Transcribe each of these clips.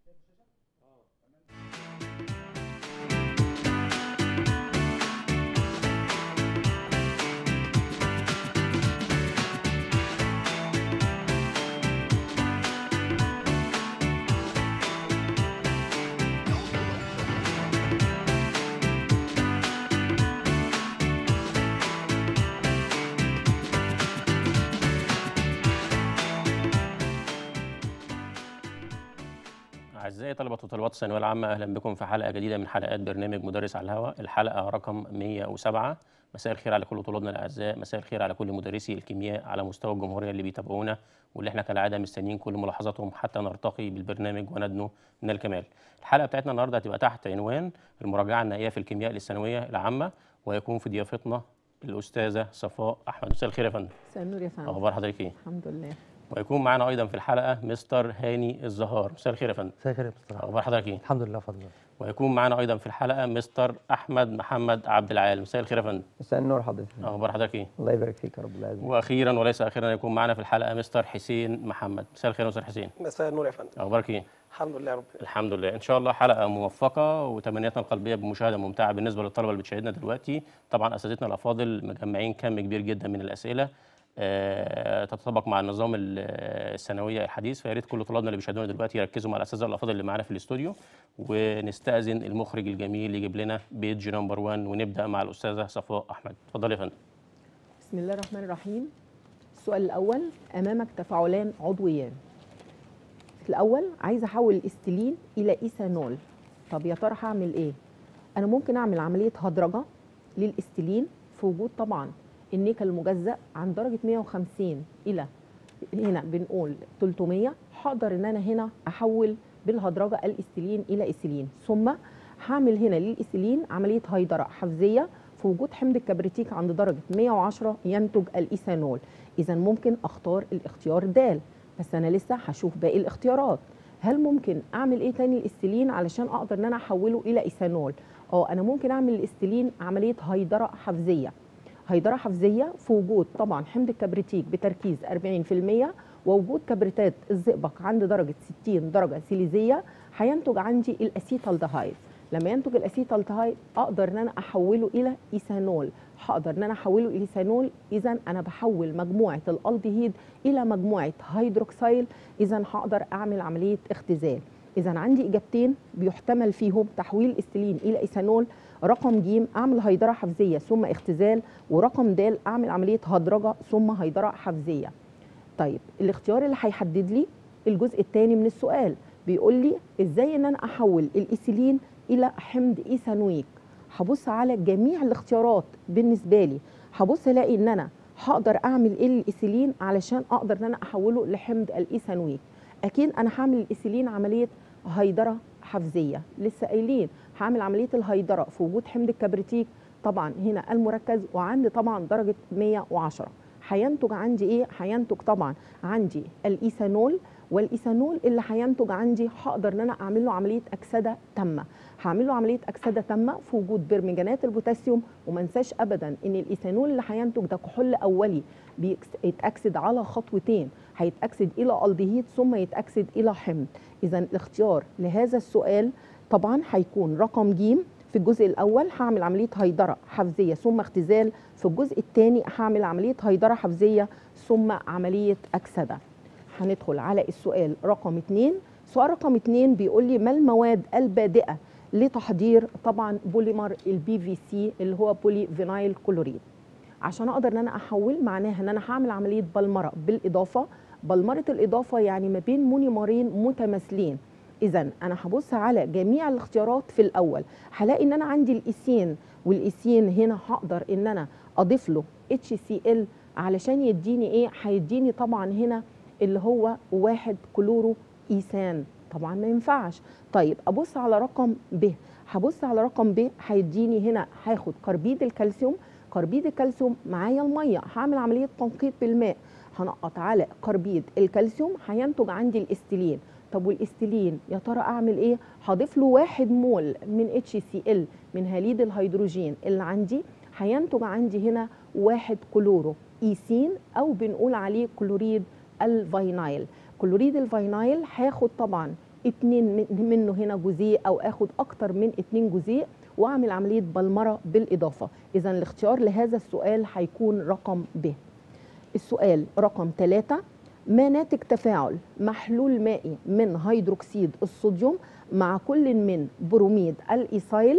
أعزائي طلبة وطالبات الثانوية العامة أهلا بكم في حلقة جديدة من حلقات برنامج مدرس على الهواء الحلقة رقم 107 مساء الخير على كل طلابنا الأعزاء مساء الخير على كل مدرسي الكيمياء على مستوى الجمهورية اللي بيتابعونا واللي احنا كالعادة مستنيين كل ملاحظاتهم حتى نرتقي بالبرنامج وندنو من الكمال الحلقة بتاعتنا النهاردة هتبقى تحت عنوان المراجعة النهائية في الكيمياء للثانوية العامة ويكون في ضيافتنا الأستاذة صفاء أحمد مساء الخير يا فندم مساء النور يا فندم أخبار حضرتك إيه؟ الحمد لله ويكون معنا أيضا في الحلقة مستر هاني الزهار مساء الخير يا فندم مساء الخير يا مستر أخبار حضرتك إيه؟ الحمد لله فضل ويكون معنا ايضا في الحلقه مستر احمد محمد عبد العال مساء الخير يا فندم مساء النور حضرتك اخبار حضرتك ايه الله يبارك فيك يا رب العالمين واخيرا وليس اخيرا يكون معنا في الحلقه مستر حسين محمد مساء الخير يا مستر حسين مساء النور يا فندم اخبارك ايه الحمد لله رب الحمد لله ان شاء الله حلقه موفقه وتمنياتنا القلبيه بمشاهده ممتعه بالنسبه للطلبه اللي بتشاهدنا دلوقتي طبعا اساتذتنا الافاضل مجمعين كم كبير جدا من الاسئله آه، تتطابق مع النظام ال- الثانويه الحديث فيا ريت كل طلابنا اللي بيشاهدونا دلوقتي يركزوا مع الاساتذه الافاضل اللي معانا في الاستوديو ونستاذن المخرج الجميل يجيب لنا بيج نمبر 1 ونبدا مع الاستاذه صفاء احمد اتفضلي يا فندم بسم الله الرحمن الرحيم السؤال الأول أمامك تفاعلان عضويان الأول عايزة أحول الإستيلين إلى إيثانول طب يا ترى هعمل إيه؟ أنا ممكن أعمل عملية هدرجة للإستيلين في وجود طبعا النيكل المجزأ عن درجة 150 إلى هنا بنقول 300 هقدر إن أنا هنا أحول بالهدرجة الإستيلين إلى إيثيلين ثم هعمل هنا للإيثيلين عملية هيدرة حفزية في وجود حمض الكبريتيك عند درجة 110 ينتج الإيثانول إذا ممكن أختار الاختيار د بس أنا لسه هشوف باقي الاختيارات هل ممكن أعمل إيه تاني الإستيلين علشان أقدر إن أنا أحوله إلى إيثانول أه أنا ممكن أعمل الإستيلين عملية هيدرة حفزية هيدرة حفزية في وجود طبعا حمض الكبريتيك بتركيز 40% ووجود كبريتات الزئبق عند درجة 60 درجة سيليزية هينتج عندي الأسيتالدهايد لما ينتج الاسيتالدهايد اقدر ان انا احوله الى ايثانول هقدر ان انا احوله الى ايثانول اذا انا بحول مجموعه الالدهيد الى مجموعه هيدروكسيل اذا هقدر اعمل عمليه اختزال اذا عندي اجابتين بيحتمل فيهم تحويل الاستيلين الى ايثانول رقم ج اعمل هيدره حفزيه ثم اختزال ورقم د اعمل عمليه هدرجه ثم هيدره حفزيه طيب الاختيار اللي هيحدد لي الجزء الثاني من السؤال بيقول لي ازاي ان انا احول الايثيلين الى حمض ايثانويك هبص على جميع الاختيارات بالنسبه لي هبص الاقي ان انا هقدر اعمل ايه للايثيلين علشان اقدر ان انا احوله لحمض الايثانويك اكيد انا هعمل الايثيلين عمليه هيدره حفزيه لسه قايلين هعمل عمليه الهيدره في وجود حمض الكبريتيك طبعا هنا المركز وعندي طبعا درجه 110 هينتج عندي ايه هينتج طبعا عندي الايثانول والايثانول اللي هينتج عندي هقدر ان انا اعمل له عمليه اكسده تامه هعمل له عمليه اكسده تامه في وجود برمنجانات البوتاسيوم وما انساش ابدا ان الايثانول اللي هينتج ده كحول اولي بيتاكسد على خطوتين هيتاكسد الى الدهيد ثم يتاكسد الى حمض اذا الاختيار لهذا السؤال طبعا هيكون رقم ج في الجزء الاول هعمل عمليه هيدره حفزيه ثم اختزال في الجزء الثاني هعمل عمليه هيدره حفزيه ثم عمليه اكسده هندخل على السؤال رقم 2 سؤال رقم 2 بيقول لي ما المواد البادئه لتحضير طبعا بوليمر البي في سي اللي هو بولي فينايل كلوريد عشان اقدر ان انا احول معناها ان انا هعمل عمليه بلمره بالاضافه بلمره الاضافه يعني ما بين مونيمرين متماثلين اذا انا هبص على جميع الاختيارات في الاول هلاقي ان انا عندي الايثين والايثين هنا هقدر ان انا اضيف له اتش سي ال علشان يديني ايه هيديني طبعا هنا اللي هو واحد كلورو ايثان طبعا ما ينفعش طيب ابص على رقم ب هبص على رقم ب هيديني هنا هاخد كربيد الكالسيوم كربيد الكالسيوم معايا الميه هعمل عمليه تنقيط بالماء هنقط على كربيد الكالسيوم هينتج عندي الاستيلين طب والاستيلين يا ترى اعمل ايه هضيف له واحد مول من اتش سي ال من هاليد الهيدروجين اللي عندي هينتج عندي هنا واحد كلورو ايثين او بنقول عليه كلوريد الفينايل كلوريد الفينايل هاخد طبعا اتنين من- منه هنا جزيء او اخد اكتر من اتنين جزيء واعمل عمليه بلمره بالاضافه اذا الاختيار لهذا السؤال هيكون رقم ب السؤال رقم ثلاثة ما ناتج تفاعل محلول مائي من هيدروكسيد الصوديوم مع كل من بروميد الايثايل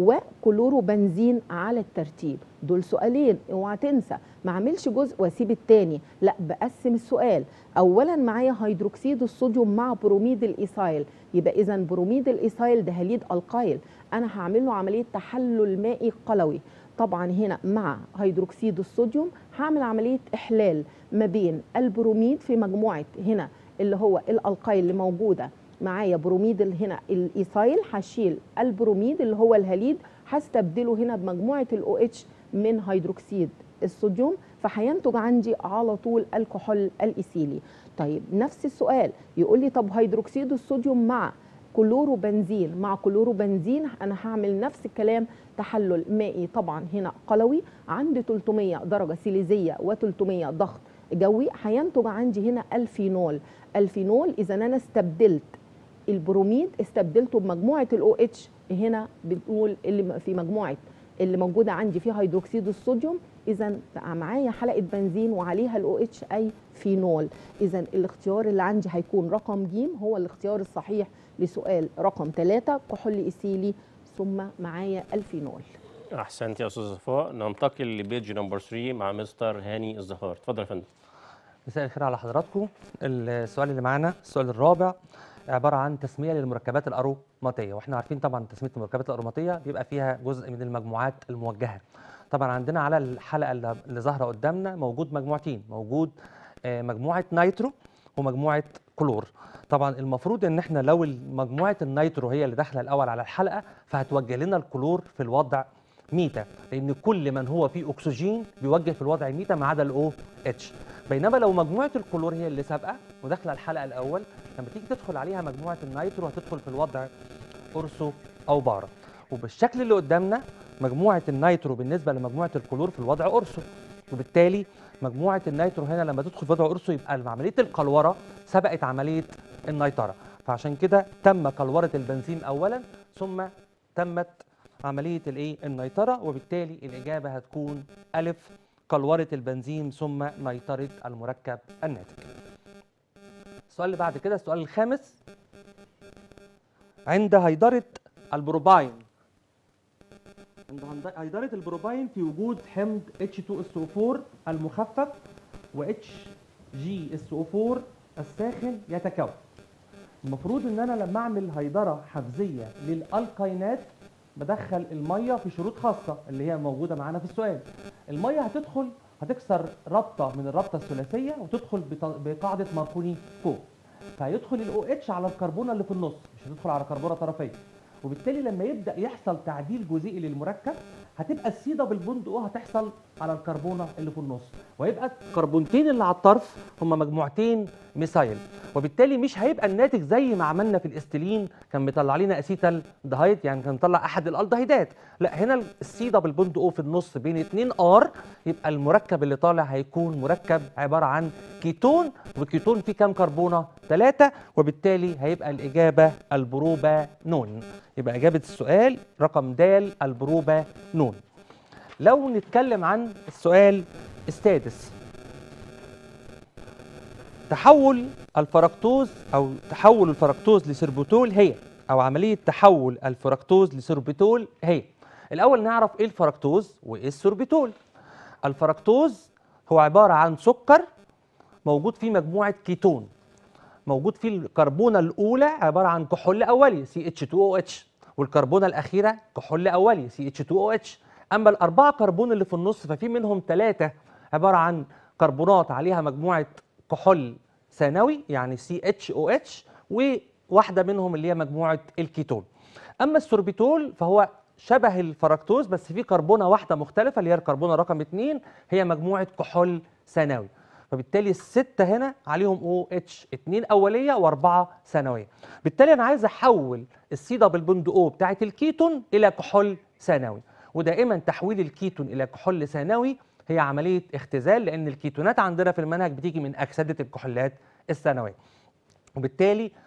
وكلوروبنزين على الترتيب دول سؤالين اوعى تنسى ما اعملش جزء واسيب التاني لا بقسم السؤال اولا معايا هيدروكسيد الصوديوم مع بروميد الايثايل يبقى اذا بروميد الايثايل ده هليد القايل انا هعمل له عمليه تحلل مائي قلوي طبعا هنا مع هيدروكسيد الصوديوم هعمل عمليه احلال ما بين البروميد في مجموعه هنا اللي هو الالقايل اللي موجوده معايا بروميد ال- هنا الايثايل هشيل البروميد اللي هو الهليد هستبدله هنا بمجموعه الاو اتش من هيدروكسيد الصوديوم فهينتج عندي على طول الكحول الايثيلي طيب نفس السؤال يقول لي طب هيدروكسيد الصوديوم مع كلوروبنزين مع كلوروبنزين انا هعمل نفس الكلام تحلل مائي طبعا هنا قلوي عند 300 درجه سيليزيه و300 ضغط جوي هينتج عندي هنا الفينول الفينول اذا انا استبدلت البروميد استبدلته بمجموعه الاو اتش هنا بنقول اللي في مجموعه اللي موجوده عندي فيها هيدروكسيد الصوديوم اذا بقى معايا حلقه بنزين وعليها الاو اتش اي فينول اذا الاختيار اللي عندي هيكون رقم ج هو الاختيار الصحيح لسؤال رقم 3 كحول ايثيلي ثم معايا الفينول احسنت يا استاذ صفاء ننتقل لبيج نمبر 3 مع مستر هاني الزهار اتفضل يا فندم مساء الخير على حضراتكم السؤال اللي معانا السؤال الرابع عباره عن تسميه للمركبات الاروماتيه واحنا عارفين طبعا تسميه المركبات الاروماتيه بيبقى فيها جزء من المجموعات الموجهه طبعا عندنا على الحلقه اللي اللي ظاهره قدامنا موجود مجموعتين موجود آه، مجموعه نيترو ومجموعه كلور طبعا المفروض ان احنا لو مجموعه النيترو هي اللي داخله الاول على الحلقه فهتوجه لنا الكلور في الوضع ميتا لان كل من هو فيه اكسجين بيوجه في الوضع ميتا ما عدا الاو اتش بينما لو مجموعه الكلور هي اللي سابقه وداخله الحلقه الاول لما تيجي تدخل عليها مجموعه النيترو هتدخل في الوضع اورسو او بارا وبالشكل اللي قدامنا مجموعه النيترو بالنسبه لمجموعه الكلور في الوضع اورسو وبالتالي مجموعه النيترو هنا لما تدخل في وضع اورسو يبقى عمليه القلوره سبقت عمليه النيتره فعشان كده تم قلوره البنزين اولا ثم تمت عمليه الايه النيتره وبالتالي الاجابه هتكون الف قلوره البنزين ثم نيتره المركب الناتج السؤال اللي بعد كده السؤال الخامس عند هيدره البروباين عند هند- هيدره البروباين في وجود حمض H2SO4 المخفف و HGSO4 الساخن يتكون المفروض ان انا لما اعمل هيدره حفزيه للالقينات بدخل الميه في شروط خاصه اللي هي موجوده معانا في السؤال الميه هتدخل هتكسر رابطه من الرابطه الثلاثيه وتدخل بط- بقاعده ماركوني فوق فهيدخل الاو اتش على الكربونه اللي في النص مش هتدخل على كربونه طرفيه وبالتالي لما يبدا يحصل تعديل جزيئي للمركب هتبقى السي دبل بوند او هتحصل على الكربونه اللي في النص ويبقى الكربونتين اللي على الطرف هما مجموعتين ميثايل وبالتالي مش هيبقى الناتج زي ما عملنا في الاستيلين كان مطلع لنا اسيتال دهايد يعني كان مطلع احد الالدهيدات لا هنا السي دبل بوند او في النص بين 2 ار يبقى المركب اللي طالع هيكون مركب عباره عن كيتون والكيتون فيه كام كربونه؟ ثلاثه وبالتالي هيبقى الاجابه البروبانون يبقى اجابه السؤال رقم د البروبانون لو نتكلم عن السؤال السادس تحول الفركتوز او تحول الفركتوز لسربوتول هي او عمليه تحول الفركتوز لسربيتول هي الاول نعرف ايه الفركتوز وايه السربيتول الفركتوز هو عباره عن سكر موجود فيه مجموعه كيتون موجود فيه الكربونه الاولى عباره عن كحول اولي CH2OH والكربونه الاخيره كحول اولي CH2OH اما الاربعه كربون اللي في النص ففي منهم ثلاثه عباره عن كربونات عليها مجموعه كحول ثانوي يعني CHOH وواحده منهم اللي هي مجموعه الكيتون اما السوربيتول فهو شبه الفركتوز بس فيه كربونه واحده مختلفه اللي هي الكربونه رقم 2 هي مجموعه كحول ثانوي فبالتالي الستة هنا عليهم او اتش 2 اوليه واربعه ثانويه بالتالي انا عايز احول السي دبل بوند او بتاعه الكيتون الى كحول ثانوي ودائما تحويل الكيتون الى كحول ثانوي هي عمليه اختزال لان الكيتونات عندنا في المنهج بتيجي من اكسده الكحولات الثانويه وبالتالي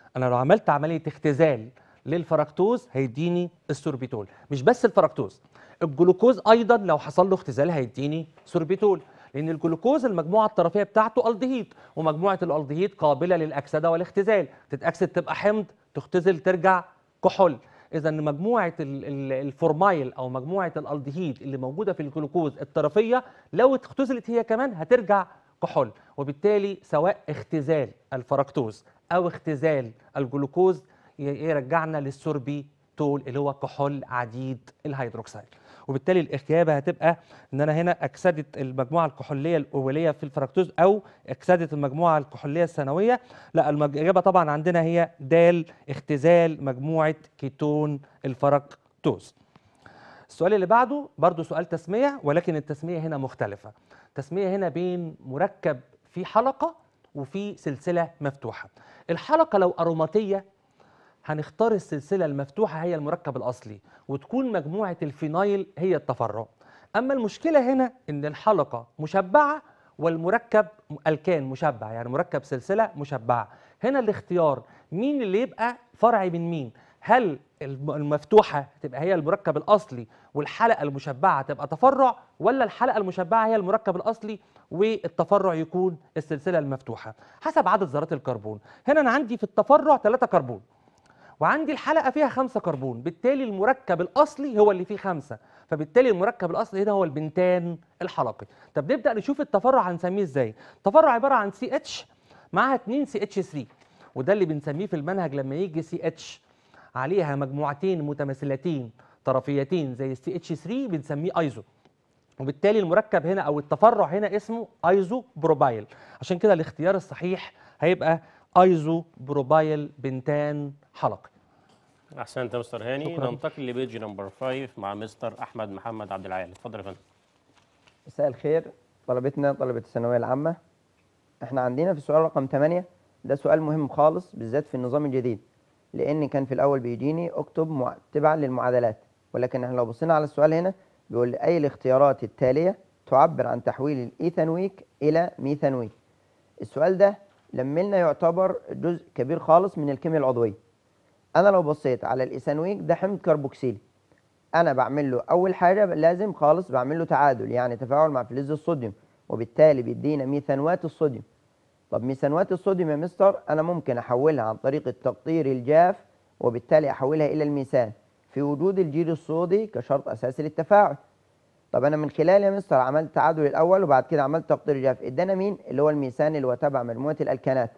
انا لو عملت عمليه اختزال للفركتوز هيديني السوربيتول مش بس الفركتوز الجلوكوز ايضا لو حصل له اختزال هيديني سوربيتول لان الجلوكوز المجموعه الطرفيه بتاعته الدهيد ومجموعه الالدهيد قابله للاكسده والاختزال تتاكسد تبقى حمض تختزل ترجع كحول اذا مجموعه ال- ال- الفورمايل او مجموعه الالدهيد اللي موجوده في الجلوكوز الطرفيه لو اختزلت هي كمان هترجع كحول وبالتالي سواء اختزال الفركتوز او اختزال الجلوكوز ي- يرجعنا للسوربيتول اللي هو كحول عديد الهيدروكسيد وبالتالي الاجابه هتبقى ان انا هنا اكسدت المجموعه الكحوليه الاوليه في الفركتوز او اكسدت المجموعه الكحوليه الثانويه لا المج- الاجابه طبعا عندنا هي د اختزال مجموعه كيتون الفركتوز السؤال اللي بعده برضو سؤال تسمية ولكن التسمية هنا مختلفة التسمية هنا بين مركب في حلقة وفي سلسلة مفتوحة الحلقة لو أروماتية هنختار السلسلة المفتوحة هي المركب الأصلي وتكون مجموعة الفينايل هي التفرع أما المشكلة هنا إن الحلقة مشبعة والمركب الكان مشبع يعني مركب سلسلة مشبعة هنا الاختيار مين اللي يبقى فرع من مين هل الم- المفتوحة تبقى هي المركب الأصلي والحلقة المشبعة تبقى تفرع ولا الحلقة المشبعة هي المركب الأصلي والتفرع يكون السلسلة المفتوحة حسب عدد ذرات الكربون هنا أنا عندي في التفرع 3 كربون وعندي الحلقة فيها خمسة كربون بالتالي المركب الأصلي هو اللي فيه خمسة فبالتالي المركب الأصلي هنا هو البنتان الحلقي طب نبدأ نشوف التفرع هنسميه ازاي التفرع عبارة عن سي اتش معاها 2 سي اتش 3 وده اللي بنسميه في المنهج لما يجي سي اتش عليها مجموعتين متماثلتين طرفيتين زي السي اتش 3 بنسميه ايزو وبالتالي المركب هنا او التفرع هنا اسمه ايزو بروبايل عشان كده الاختيار الصحيح هيبقى ايزو بروبايل بنتان حلقي احسنت يا مستر هاني شكراً. ننتقل لبيج نمبر 5 مع مستر احمد محمد عبد العال اتفضل يا فندم مساء الخير طلبتنا طلبة الثانوية العامة احنا عندنا في السؤال رقم 8 ده سؤال مهم خالص بالذات في النظام الجديد لان كان في الاول بيجيني اكتب مع... تبعا للمعادلات ولكن احنا لو بصينا على السؤال هنا بيقول لي اي الاختيارات التالية تعبر عن تحويل الايثانويك الى ميثانويك السؤال ده لما لنا يعتبر جزء كبير خالص من الكيمياء العضوية انا لو بصيت على الايثانويك ده حمض كربوكسيلي انا بعمل له اول حاجه لازم خالص بعمل له تعادل يعني تفاعل مع فلز الصوديوم وبالتالي بيدينا ميثانوات الصوديوم طب ميثانوات الصوديوم يا مستر انا ممكن احولها عن طريق التقطير الجاف وبالتالي احولها الى الميثان في وجود الجير الصودي كشرط اساسي للتفاعل طب انا من خلال يا مستر عملت تعادل الاول وبعد كده عملت تقطير جاف ادانا مين اللي هو الميثان اللي هو تبع مجموعه الالكانات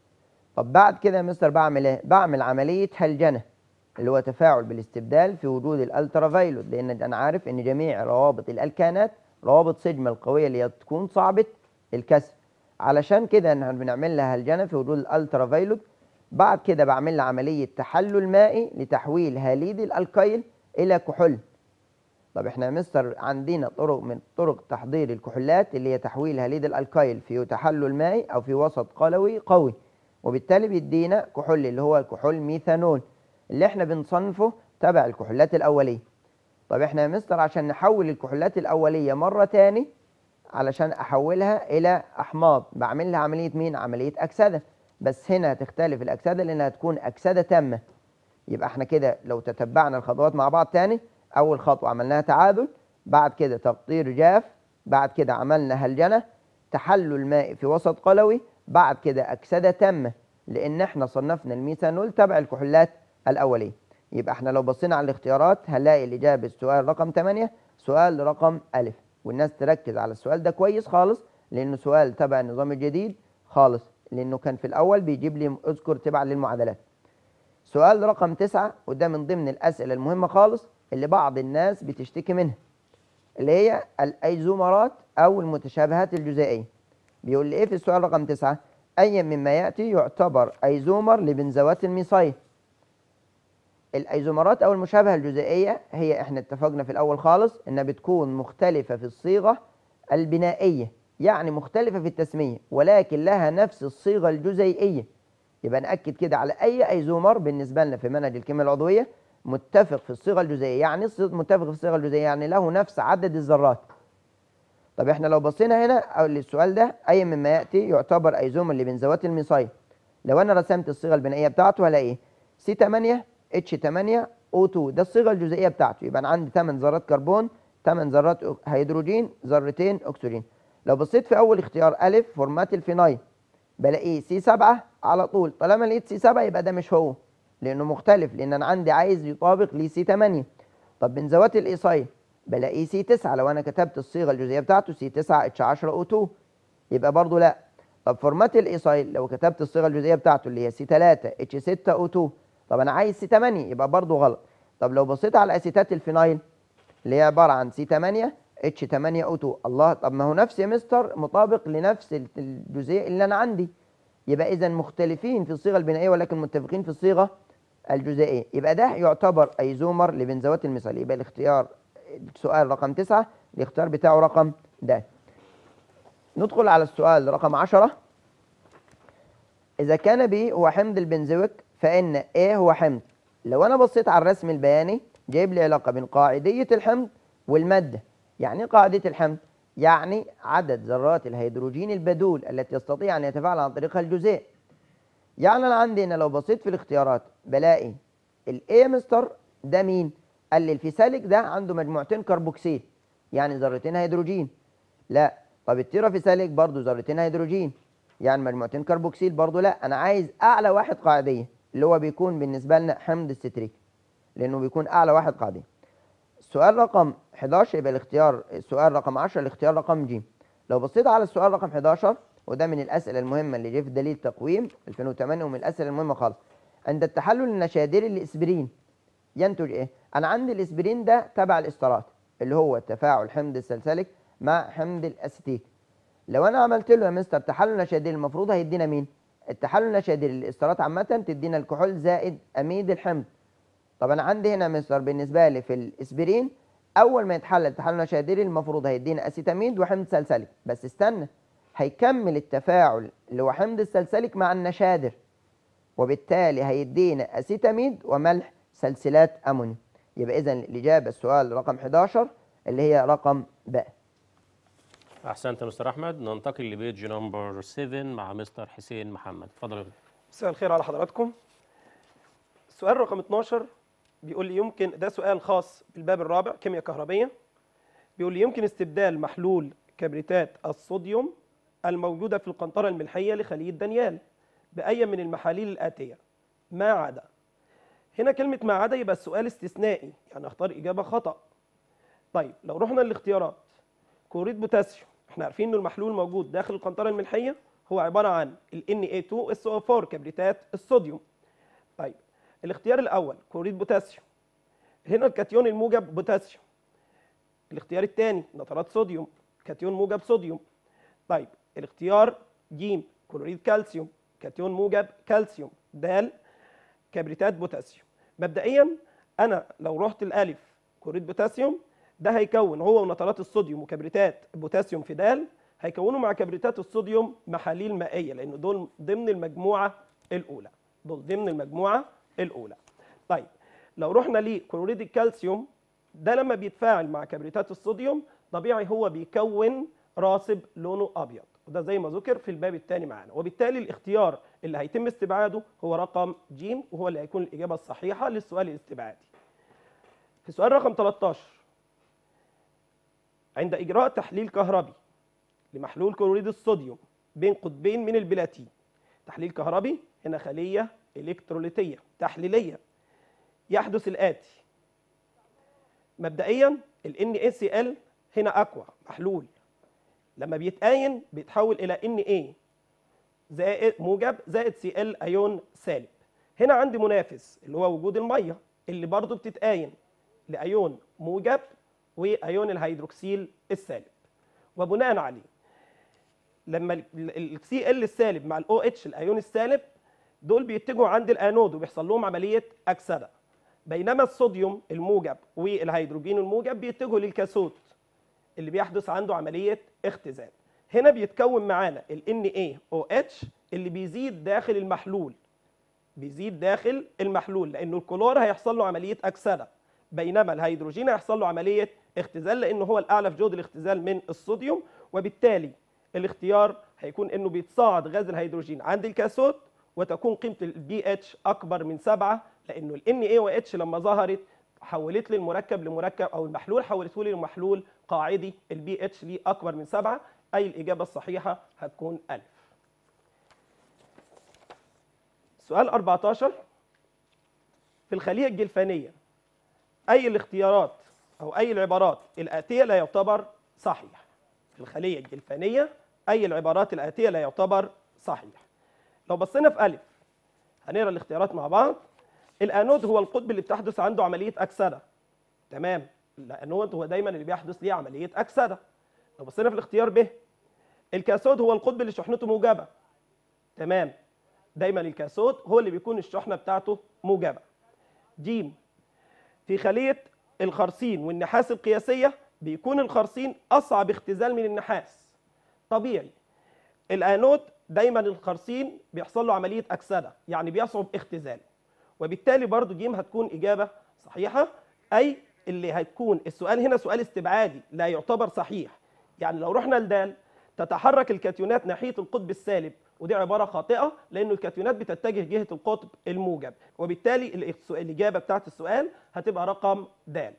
طب بعد كده يا مستر بعمل ايه بعمل عمليه هلجنه اللي هو تفاعل بالاستبدال في وجود الالترافايلوت لان انا عارف ان جميع روابط الالكانات روابط سيجما القويه اللي هي تكون صعبه الكسر علشان كده احنا بنعمل لها هلجنه في وجود الالترافايلوت بعد كده بعمل لها عمليه تحلل مائي لتحويل هاليد الالكايل الى كحول طب احنا يا مستر عندنا طرق من طرق تحضير الكحولات اللي هي تحويل هاليد الالكايل في تحلل مائي او في وسط قلوي قوي وبالتالي بيدينا كحول اللي هو كحول ميثانول اللي احنا بنصنفه تبع الكحولات الاوليه طب احنا يا مستر عشان نحول الكحولات الاوليه مره تاني علشان احولها الى احماض بعمل لها عمليه مين عمليه اكسده بس هنا هتختلف الاكسده لانها هتكون اكسده تامه يبقى احنا كده لو تتبعنا الخطوات مع بعض تاني اول خطوه عملناها تعادل بعد كده تقطير جاف بعد كده عملنا هلجنه تحلل مائي في وسط قلوي بعد كده اكسده تامه لان احنا صنفنا الميثانول تبع الكحولات الاوليه يبقى احنا لو بصينا على الاختيارات هنلاقي الاجابه السؤال رقم 8 سؤال رقم الف والناس تركز على السؤال ده كويس خالص لانه سؤال تبع النظام الجديد خالص لانه كان في الاول بيجيب لي اذكر تبع للمعادلات سؤال رقم تسعة وده من ضمن الأسئلة المهمة خالص اللي بعض الناس بتشتكي منها اللي هي الأيزومرات أو المتشابهات الجزيئية بيقول لي إيه في السؤال رقم تسعة أي مما يأتي يعتبر أيزومر لبنزوات الميثايل الأيزومرات أو المشابهة الجزيئية هي إحنا اتفقنا في الأول خالص إنها بتكون مختلفة في الصيغة البنائية يعني مختلفة في التسمية ولكن لها نفس الصيغة الجزيئية يبقى نأكد كده على أي أيزومر بالنسبة لنا في منهج الكيمياء العضوية متفق في الصيغة الجزيئية يعني الصيغ- متفق في الصيغة الجزيئية يعني له نفس عدد الذرات طب احنا لو بصينا هنا أو للسؤال ده أي مما يأتي يعتبر أيزومر لبنزوات الميثايل لو انا رسمت الصيغه البنائيه بتاعته هلاقي سي 8 اتش 8 او 2 ده الصيغه الجزيئيه بتاعته يبقى انا عندي 8 ذرات كربون 8 ذرات أك- هيدروجين ذرتين اكسجين لو بصيت في اول اختيار الف فورمات الفينايل بلاقيه سي 7 على طول طالما لقيت سي 7 يبقى ده مش هو لانه مختلف لان انا عندي عايز يطابق لي سي 8 طب بنزوات الايصايل بلاقيه سي 9 لو انا كتبت الصيغه الجزئيه بتاعته سي 9 اتش 10 او 2 يبقى برضو لا طب فورمات الايصايل لو كتبت الصيغه الجزئيه بتاعته اللي هي سي 3 اتش 6 او 2 طب انا عايز سي 8 يبقى برضو غلط طب لو بصيت على اسيتات الفينايل اللي هي عباره عن سي 8 اتش 8 او 2 الله طب ما هو نفس يا مستر مطابق لنفس ال- الجزئيه اللي انا عندي يبقى اذا مختلفين في الصيغه البنائيه ولكن متفقين في الصيغه الجزائيه يبقى ده يعتبر ايزومر لبنزوات المثال يبقى الاختيار السؤال رقم 9 الاختيار بتاعه رقم د ندخل على السؤال رقم 10 إذا كان B هو حمض البنزويك فإن A هو حمض لو أنا بصيت على الرسم البياني جايب لي علاقة بين قاعدية الحمض والمادة يعني إيه قاعدية الحمض؟ يعني عدد ذرات الهيدروجين البدول التي يستطيع أن يتفاعل عن طريقها الجزيء يعني أنا عندي هنا لو بصيت في الاختيارات بلاقي ال A مستر ده مين؟ قال لي الفيساليك ده عنده مجموعتين كربوكسيل يعني ذرتين هيدروجين لا طب التيرافيساليك برضه ذرتين هيدروجين يعني مجموعتين كربوكسيل برضه لا انا عايز اعلى واحد قاعديه اللي هو بيكون بالنسبه لنا حمض الستريك لانه بيكون اعلى واحد قاعديه السؤال رقم 11 يبقى الاختيار السؤال رقم 10 الاختيار رقم ج لو بصيت على السؤال رقم 11 وده من الاسئله المهمه اللي جه في دليل تقويم 2008 ومن الاسئله المهمه خالص عند التحلل النشادري للاسبرين ينتج ايه انا عندي الاسبرين ده تبع الاسترات اللي هو تفاعل حمض السلسلك مع حمض الاسيتيك لو انا عملت له يا مستر تحلل نشادري المفروض هيدينا مين التحلل النشادري للاسترات عامه تدينا الكحول زائد اميد الحمض طب انا عندي هنا يا مستر بالنسبه لي في الاسبرين اول ما يتحلل تحلل نشادري المفروض هيدينا اسيتاميد وحمض سلسلك بس استنى هيكمل التفاعل اللي هو حمض السلسلك مع النشادر وبالتالي هيدينا اسيتاميد وملح سلسلات اموني يبقى اذا الاجابه السؤال رقم 11 اللي هي رقم ب احسنت يا مستر احمد ننتقل لبيج نمبر 7 مع مستر حسين محمد اتفضل يا فندم. مساء الخير على حضراتكم السؤال رقم 12 بيقول لي يمكن ده سؤال خاص بالباب الرابع كيمياء كهربية بيقول لي يمكن استبدال محلول كبريتات الصوديوم الموجودة في القنطرة الملحية لخلية دانيال بأي من المحاليل الآتية ما عدا هنا كلمة ما عدا يبقى السؤال استثنائي يعني اختار إجابة خطأ طيب لو رحنا للاختيارات كلوريد بوتاسيوم احنا عارفين ان المحلول موجود داخل القنطرة الملحية هو عبارة عن ال Na2SO4 كبريتات الصوديوم طيب الاختيار الأول كلوريد بوتاسيوم هنا الكاتيون الموجب بوتاسيوم الاختيار الثاني نترات صوديوم كاتيون موجب صوديوم طيب الاختيار ج كلوريد كالسيوم كاتيون موجب كالسيوم د كبريتات بوتاسيوم مبدئيا انا لو رحت الالف كلوريد بوتاسيوم ده هيكون هو ونترات الصوديوم وكبريتات بوتاسيوم في د هيكونوا مع كبريتات الصوديوم محاليل مائيه لان دول ضمن المجموعه الاولى دول ضمن المجموعه الاولى طيب لو رحنا لكلوريد الكالسيوم ده لما بيتفاعل مع كبريتات الصوديوم طبيعي هو بيكون راسب لونه ابيض وده زي ما ذكر في الباب الثاني معانا وبالتالي الاختيار اللي هيتم استبعاده هو رقم ج وهو اللي هيكون الاجابه الصحيحه للسؤال الاستبعادي في سؤال رقم 13 عند اجراء تحليل كهربي لمحلول كلوريد الصوديوم بين قطبين من البلاتين تحليل كهربي هنا خليه الكتروليتيه تحليليه يحدث الاتي مبدئيا ال NaCl هنا اقوى محلول لما بيتآين بيتحول الى Na زائد موجب زائد Cl ايون سالب هنا عندي منافس اللي هو وجود الميه اللي برضه بتتآين لايون موجب وايون الهيدروكسيل السالب وبناء عليه لما السي ال السالب مع الاو اتش الايون السالب دول بيتجهوا عند الانود وبيحصل لهم عمليه اكسده بينما الصوديوم الموجب والهيدروجين الموجب بيتجهوا للكاثود اللي بيحدث عنده عمليه اختزال هنا بيتكون معانا ال NaOH اللي بيزيد داخل المحلول بيزيد داخل المحلول لانه الكلور هيحصل له عمليه اكسده بينما الهيدروجين هيحصل له عمليه اختزال لانه هو الاعلى في جهد الاختزال من الصوديوم وبالتالي الاختيار هيكون انه بيتصاعد غاز الهيدروجين عند الكاثود وتكون قيمه البي اتش اكبر من 7 لانه ال ان اي و اتش لما ظهرت حولت لي المركب لمركب او المحلول حولته لي لمحلول قاعدي البي اتش ليه اكبر من 7 اي الاجابه الصحيحه هتكون الف سؤال 14 في الخليه الجلفانيه اي الاختيارات او اي العبارات الاتيه لا يعتبر صحيح في الخليه الجلفانيه اي العبارات الاتيه لا يعتبر صحيح لو بصينا في الف هنقرا الاختيارات مع بعض الانود هو القطب اللي بتحدث عنده عمليه اكسده تمام الانود هو دايما اللي بيحدث ليه عمليه اكسده لو بصينا في الاختيار ب الكاثود هو القطب اللي شحنته موجبه تمام دايما الكاثود هو اللي بيكون الشحنه بتاعته موجبه ج في خليه الخرسين والنحاس القياسيه بيكون الخرسين اصعب اختزال من النحاس طبيعي الانود دايما الخرسين بيحصل له عمليه اكسده يعني بيصعب اختزاله وبالتالي برضو جيم هتكون اجابه صحيحه اي اللي هتكون السؤال هنا سؤال استبعادي لا يعتبر صحيح يعني لو رحنا لدال تتحرك الكاتيونات ناحيه القطب السالب ودي عباره خاطئه لانه الكاتيونات بتتجه جهه القطب الموجب وبالتالي الإخ- الاجابه بتاعت السؤال هتبقى رقم د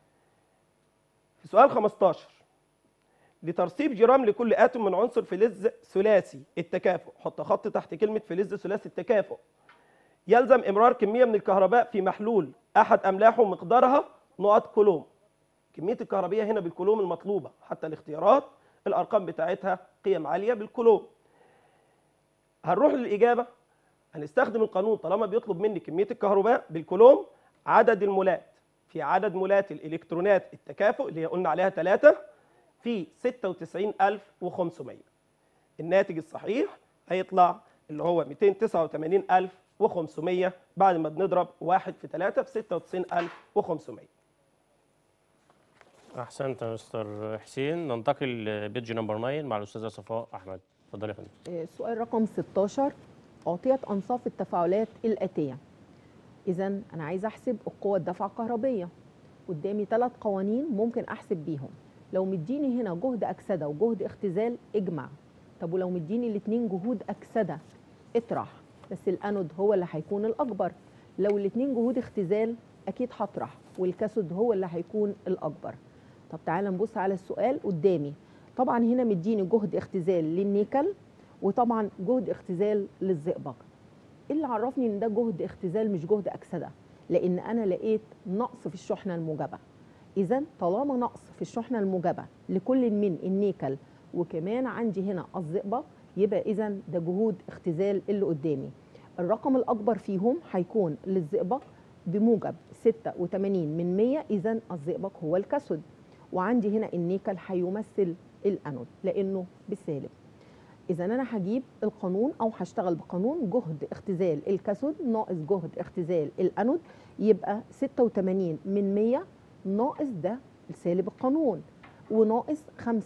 في سؤال 15 لترسيب جرام لكل اتم من عنصر فلز ثلاثي التكافؤ حط خط تحت كلمه فلز ثلاثي التكافؤ يلزم امرار كميه من الكهرباء في محلول احد املاحه مقدارها نقط كولوم كميه الكهربيه هنا بالكولوم المطلوبه حتى الاختيارات الارقام بتاعتها قيم عاليه بالكولوم هنروح للاجابه هنستخدم القانون طالما بيطلب مني كميه الكهرباء بالكولوم عدد المولات في عدد مولات الالكترونات التكافؤ اللي قلنا عليها 3 في 96500 الناتج الصحيح هيطلع اللي هو 289500 بعد ما بنضرب 1 في 3 في 96500 احسنت يا مستر حسين ننتقل لبيج نمبر 9 مع الاستاذه صفاء احمد اتفضلي يا فندم آه، سؤال رقم 16 أعطيت أنصاف التفاعلات الآتية إذا أنا عايزة أحسب القوة الدفع الكهربية قدامي ثلاث قوانين ممكن أحسب بيهم لو مديني هنا جهد أكسدة وجهد اختزال اجمع طب ولو مديني الاتنين جهود أكسدة اطرح بس الأنود هو اللي هيكون الأكبر لو الاتنين جهود اختزال أكيد هطرح والكاثود هو اللي هيكون الأكبر طب تعالى نبص على السؤال قدامي طبعا هنا مديني جهد اختزال للنيكل وطبعا جهد اختزال للزئبق ايه اللي عرفني ان ده جهد اختزال مش جهد اكسده لان انا لقيت نقص في الشحنه الموجبه اذا طالما نقص في الشحنه الموجبه لكل من النيكل وكمان عندي هنا الزئبق يبقى اذا ده جهود اختزال اللي قدامي الرقم الاكبر فيهم هيكون للزئبق بموجب 86 من 100 اذا الزئبق هو الكاثود وعندي هنا النيكل هيمثل الانود لانه بالسالب اذا انا هجيب القانون او هشتغل بقانون جهد اختزال الكاثود ناقص جهد اختزال الانود يبقى 86 من 100 ناقص ده سالب القانون وناقص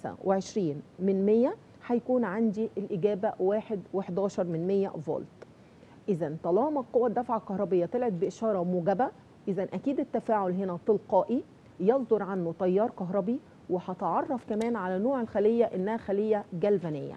25 من 100 هيكون عندي الاجابه 1 و11 من 100 فولت اذا طالما قوه الدفعه الكهربيه طلعت باشاره موجبه اذا اكيد التفاعل هنا تلقائي يصدر عنه تيار كهربي وهتعرف كمان على نوع الخليه انها خليه جلفانيه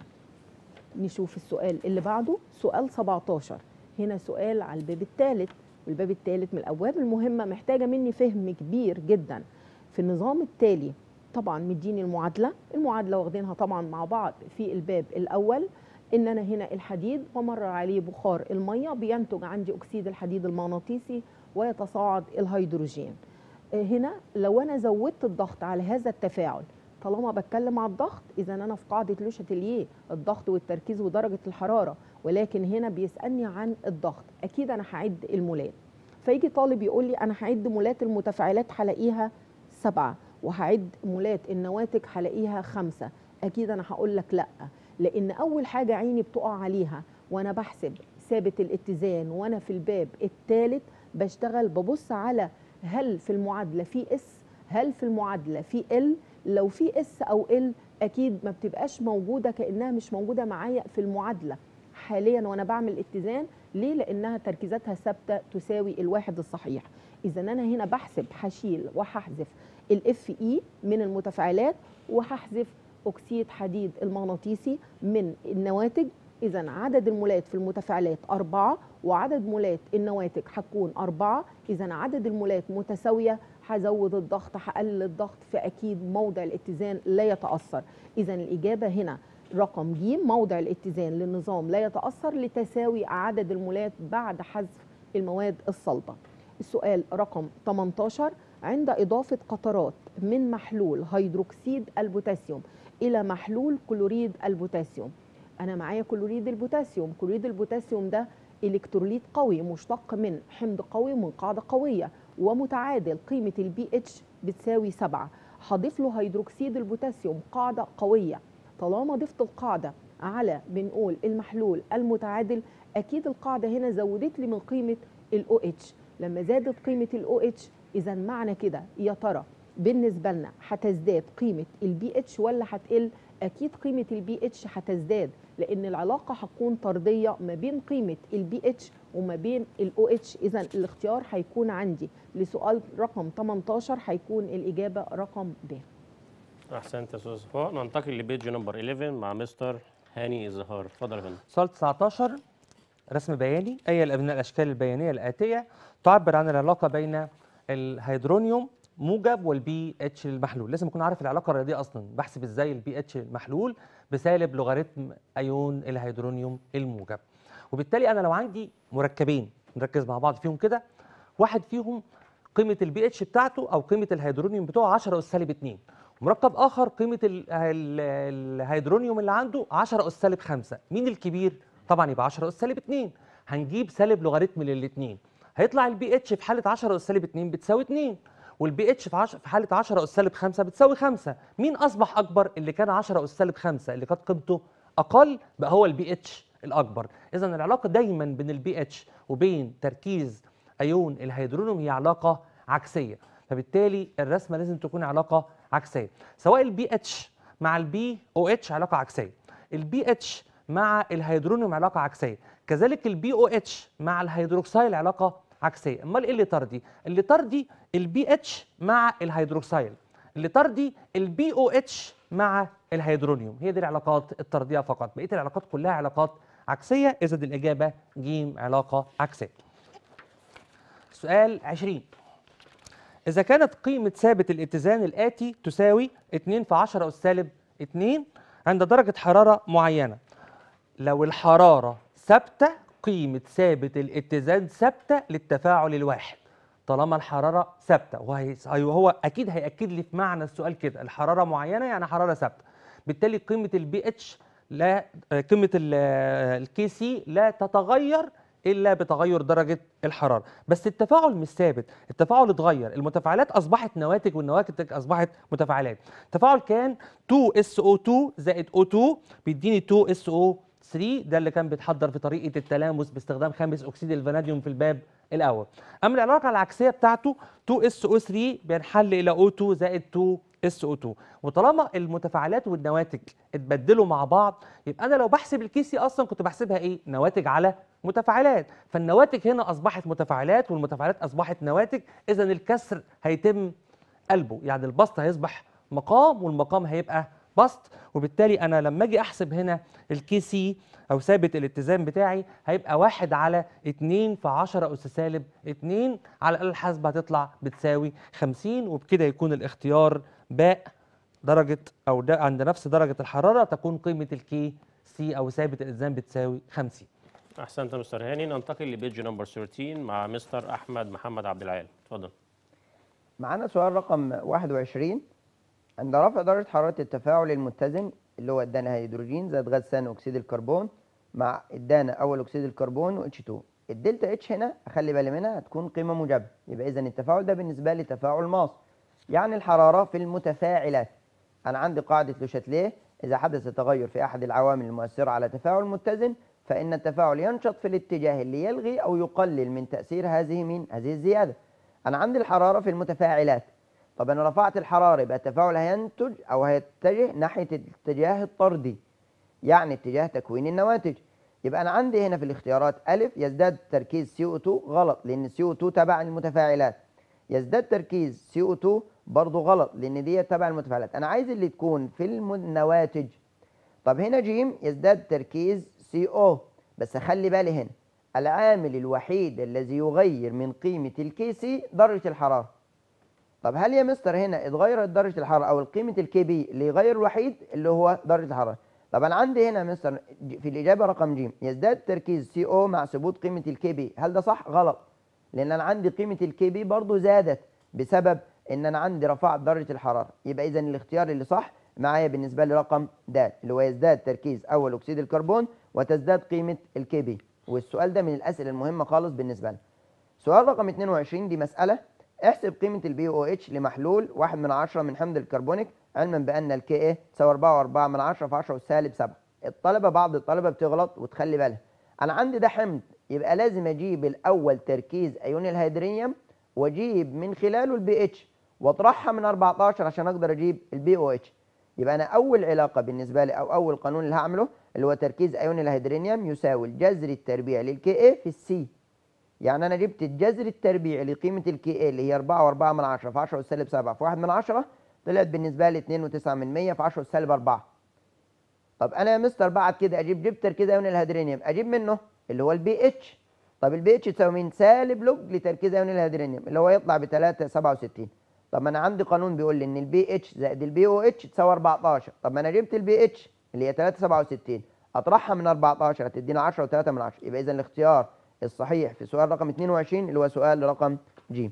نشوف السؤال اللي بعده سؤال 17 هنا سؤال على الباب الثالث والباب الثالث من الابواب المهمه محتاجه مني فهم كبير جدا في النظام التالي طبعا مديني المعادله المعادله واخدينها طبعا مع بعض في الباب الاول ان انا هنا الحديد ومر عليه بخار الميه بينتج عندي اكسيد الحديد المغناطيسي ويتصاعد الهيدروجين آه، هنا لو انا زودت الضغط على هذا التفاعل طالما بتكلم على الضغط اذا انا في قاعده لو شاتيليه الضغط والتركيز ودرجه الحراره ولكن هنا بيسالني عن الضغط اكيد انا هعد المولات فيجي طالب يقول لي انا هعد مولات المتفاعلات هلاقيها سبعه وهعد مولات النواتج هلاقيها خمسه اكيد انا هقول لك لا لان اول حاجه عيني بتقع عليها وانا بحسب ثابت الاتزان وانا في الباب الثالث بشتغل ببص على هل في المعادله في اس هل في المعادله في ال لو في اس او ال اكيد ما بتبقاش موجوده كانها مش موجوده معايا في المعادله حاليا وانا بعمل اتزان ليه لانها تركيزاتها ثابته تساوي الواحد الصحيح اذا انا هنا بحسب هشيل وهحذف الاف اي من المتفاعلات وهحذف اكسيد حديد المغناطيسي من النواتج إذا عدد المولات في المتفاعلات أربعة وعدد مولات النواتج هتكون أربعة إذا عدد المولات متساوية هزود الضغط هقلل الضغط فأكيد موضع الاتزان لا يتأثر إذا الإجابة هنا رقم ج موضع الاتزان للنظام لا يتأثر لتساوي عدد المولات بعد حذف المواد الصلبة السؤال رقم 18 عند إضافة قطرات من محلول هيدروكسيد البوتاسيوم إلى محلول كلوريد البوتاسيوم أنا معايا كلوريد البوتاسيوم كلوريد البوتاسيوم ده إلكتروليت قوي مشتق من حمض قوي من قاعدة قوية ومتعادل قيمة البي اتش بتساوي 7 هضيف له هيدروكسيد البوتاسيوم قاعدة قوية طالما ضفت القاعدة على بنقول المحلول المتعادل أكيد القاعدة هنا زودت لي من قيمة الاو اتش لما زادت قيمة الاو اتش إذا معنى كده يا ترى بالنسبة لنا هتزداد قيمة البي اتش ولا هتقل أكيد قيمة البي اتش هتزداد لأن العلاقة هتكون طردية ما بين قيمة البي اتش وما بين الاو اتش إذا الاختيار هيكون عندي لسؤال رقم 18 هيكون الإجابة رقم ب احسنت يا استاذ صفاء ننتقل لبيج نمبر 11 مع مستر هاني الزهار اتفضل يا فندم سؤال 19 رسم بياني أي من الأشكال البيانية الآتية تعبر عن العلاقة بين الهيدرونيوم موجب والبي اتش المحلول لازم اكون عارف العلاقه الرياضيه اصلا بحسب ازاي البي اتش المحلول بسالب لوغاريتم ايون الهيدرونيوم الموجب وبالتالي انا لو عندي مركبين نركز مع بعض فيهم كده واحد فيهم قيمه البي اتش بتاعته او قيمه الهيدرونيوم بتاعه 10 اس سالب 2 مركب اخر قيمه ال- ال- الهيدرونيوم اللي عنده 10 اس سالب 5 مين الكبير طبعا يبقى 10 اس سالب 2 هنجيب سالب لوغاريتم للاثنين هيطلع البي اتش في حاله 10 اس سالب 2 بتساوي 2 والبي اتش في عش- في حاله 10 اس سالب 5 بتساوي 5 مين اصبح اكبر اللي كان 10 اس سالب 5 اللي كانت قيمته اقل بقى هو البي اتش الاكبر اذا العلاقه دايما بين البي اتش وبين تركيز ايون الهيدرونيوم هي علاقه عكسيه فبالتالي الرسمه لازم تكون علاقه عكسيه سواء البي اتش مع البي او اتش علاقه عكسيه البي اتش مع الهيدرونيوم علاقه عكسيه كذلك البي او اتش مع الهيدروكسيل علاقه عكسيه امال ايه اللي طردي اللي طردي البي اتش مع الهيدروكسيل اللي طردي البي او اتش مع الهيدرونيوم هي دي العلاقات الطرديه فقط بقيه العلاقات كلها علاقات عكسيه اذا الاجابه ج علاقه عكسيه سؤال 20 إذا كانت قيمة ثابت الاتزان الآتي تساوي 2 في 10 أس سالب 2 عند درجة حرارة معينة لو الحرارة ثابتة قيمة ثابت الاتزان ثابتة للتفاعل الواحد طالما الحرارة ثابتة وهي هو أكيد هيأكد لي في معنى السؤال كده الحرارة معينة يعني حرارة ثابتة بالتالي قيمة البي اتش لا آه، قيمة الكي سي لا تتغير الا بتغير درجه الحراره بس التفاعل مش ثابت التفاعل اتغير المتفاعلات اصبحت نواتج والنواتج اصبحت متفاعلات التفاعل كان 2SO2 زائد O2 بيديني 2SO3 ده اللي كان بيتحضر في طريقه التلامس باستخدام خامس اكسيد الفاناديوم في الباب الاول اما العلاقه العكسيه بتاعته 2SO3 بينحل الى O2 زائد 2SO2 وطالما المتفاعلات والنواتج اتبدلوا مع بعض يبقى انا لو بحسب الكيسي اصلا كنت بحسبها ايه نواتج على متفاعلات فالنواتج هنا اصبحت متفاعلات والمتفاعلات اصبحت نواتج اذا الكسر هيتم قلبه يعني البسط هيصبح مقام والمقام هيبقى بسط وبالتالي انا لما اجي احسب هنا الكي سي او ثابت الاتزان بتاعي هيبقى واحد على 2 في 10 اس سالب 2 على الاله الحاسبه هتطلع بتساوي 50 وبكده يكون الاختيار باء درجه او ده عند نفس درجه الحراره تكون قيمه الكي سي او ثابت الاتزان بتساوي 50 احسنت يا مستر هاني ننتقل لبيج نمبر 13 مع مستر احمد محمد عبد العال اتفضل معانا سؤال رقم 21 عند رفع درجة حرارة التفاعل المتزن اللي هو ادانا هيدروجين زائد غاز ثاني اكسيد الكربون مع ادانا اول اكسيد الكربون و H2 الدلتا اتش هنا اخلي بالي منها هتكون قيمة موجبة يبقى اذا التفاعل ده بالنسبة لي تفاعل ماس يعني الحرارة في المتفاعلات انا عندي قاعدة لوشاتليه اذا حدث تغير في احد العوامل المؤثرة على تفاعل متزن فان التفاعل ينشط في الاتجاه اللي يلغي او يقلل من تأثير هذه من هذه الزيادة انا عندي الحرارة في المتفاعلات طب انا رفعت الحراره يبقى التفاعل هينتج او هيتجه ناحيه الاتجاه الطردي يعني اتجاه تكوين النواتج يبقى انا عندي هنا في الاختيارات الف يزداد تركيز CO2 غلط لان CO2 تبع المتفاعلات يزداد تركيز CO2 برضه غلط لان دي تبع المتفاعلات انا عايز اللي تكون في الم- النواتج طب هنا جيم يزداد تركيز سي او بس خلي بالي هنا العامل الوحيد الذي يغير من قيمة الكي سي درجة الحرارة طب هل يا مستر هنا اتغيرت درجة الحرارة أو قيمة الكي بي اللي يغير الوحيد اللي هو درجة الحرارة طب أنا عندي هنا يا مستر ج- في الإجابة رقم ج يزداد تركيز سي او مع ثبوت قيمة الكي بي هل ده صح؟ غلط لأن أنا عندي قيمة الكي بي برضه زادت بسبب إن أنا عندي رفعت درجة الحرارة يبقى إذا الاختيار اللي صح معايا بالنسبة لي رقم د اللي هو يزداد تركيز أول أكسيد الكربون وتزداد قيمة الكي بي والسؤال ده من الأسئلة المهمة خالص بالنسبة لنا سؤال رقم 22 دي مسألة احسب قيمة البي او اتش لمحلول 1 من 10 من حمض الكربونيك علما بأن الكي ايه تساوي 4 و4 من 10 في 10 والسالب 7 الطلبة بعض الطلبة بتغلط وتخلي بالها أنا عندي ده حمض يبقى لازم أجيب الأول تركيز أيون الهيدرينيوم وأجيب من خلاله البي اتش وأطرحها من 14 عشان أقدر أجيب البي او اتش يبقى أنا أول علاقة بالنسبة لي أو أول قانون اللي هعمله اللي هو تركيز أيون الهيدرينيوم يساوي الجذر التربيع للكي ايه في السي يعني انا جبت الجذر التربيعي لقيمه الكي اي اللي هي 4 و4 من 10 في 10 والسالب 7 في 1 من 10 طلعت بالنسبه لي 2.9 من 100 في 10 والسالب 4 طب انا يا مستر بعد كده اجيب جبت تركيز ايون الهيدرينيوم اجيب منه اللي هو البي اتش طب البي اتش تساوي مين سالب لوج لتركيز ايون الهيدرينيوم اللي هو يطلع ب 3.67 طب ما انا عندي قانون بيقول لي ان البي اتش زائد البي او اتش تساوي 14 طب ما انا جبت البي اتش اللي هي 3.67 اطرحها من 14 هتدينا 10 و3 من 10 يبقى اذا الاختيار الصحيح في سؤال رقم 22 اللي هو سؤال رقم ج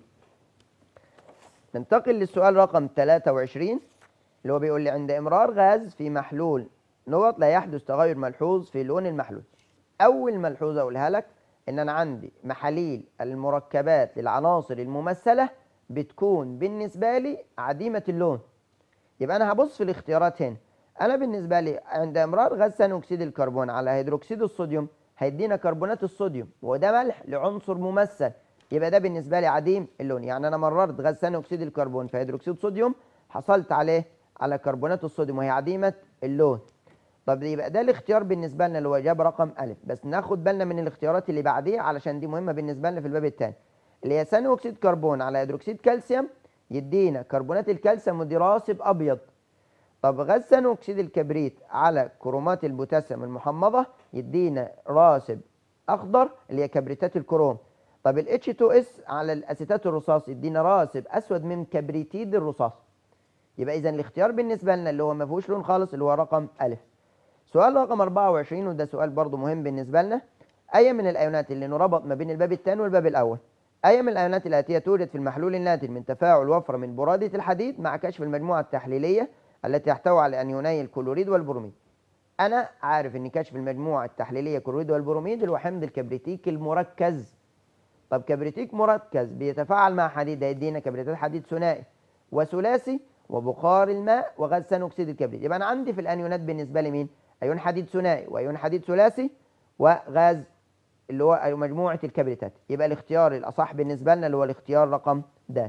ننتقل للسؤال رقم 23 اللي هو بيقول لي عند امرار غاز في محلول نقط لا يحدث تغير ملحوظ في لون المحلول اول ملحوظه اقولها لك ان انا عندي محاليل المركبات للعناصر الممثله بتكون بالنسبه لي عديمه اللون يبقى انا هبص في الاختيارات هنا انا بالنسبه لي عند امرار غاز ثاني اكسيد الكربون على هيدروكسيد الصوديوم هيدينا كربونات الصوديوم وده ملح لعنصر ممثل يبقى ده بالنسبه لي عديم اللون يعني انا مررت غاز ثاني اكسيد الكربون في هيدروكسيد صوديوم حصلت عليه على كربونات الصوديوم وهي عديمه اللون طب يبقى ده الاختيار بالنسبه لنا اللي هو اجابه رقم الف بس ناخد بالنا من الاختيارات اللي بعديه علشان دي مهمه بالنسبه لنا في الباب الثاني اللي هي ثاني اكسيد كربون على هيدروكسيد كالسيوم يدينا كربونات الكالسيوم ودي راسب ابيض طب غاز ثاني اكسيد الكبريت على كرومات البوتاسيوم المحمضه يدينا راسب اخضر اللي هي كبريتات الكروم طب ال H2S على الاسيتات الرصاص يدينا راسب اسود من كبريتيد الرصاص يبقى اذا الاختيار بالنسبه لنا اللي هو ما فيهوش لون خالص اللي هو رقم الف سؤال رقم 24 وده سؤال برضه مهم بالنسبه لنا اي من الايونات اللي نربط ما بين الباب الثاني والباب الاول اي من الايونات الاتيه توجد في المحلول الناتج من تفاعل وفره من براده الحديد مع كشف المجموعه التحليليه التي تحتوي على انيوني الكلوريد والبروميد انا عارف ان كشف المجموعه التحليليه كلوريد والبروميد اللي هو حمض الكبريتيك المركز طب كبريتيك مركز بيتفاعل مع حديد هيدينا كبريتات حديد ثنائي وثلاثي وبخار الماء وغاز ثاني اكسيد الكبريت يبقى انا عندي في الانيونات بالنسبه لي مين ايون حديد ثنائي وايون حديد ثلاثي وغاز اللي هو أيون مجموعه الكبريتات يبقى الاختيار الاصح بالنسبه لنا اللي هو الاختيار رقم د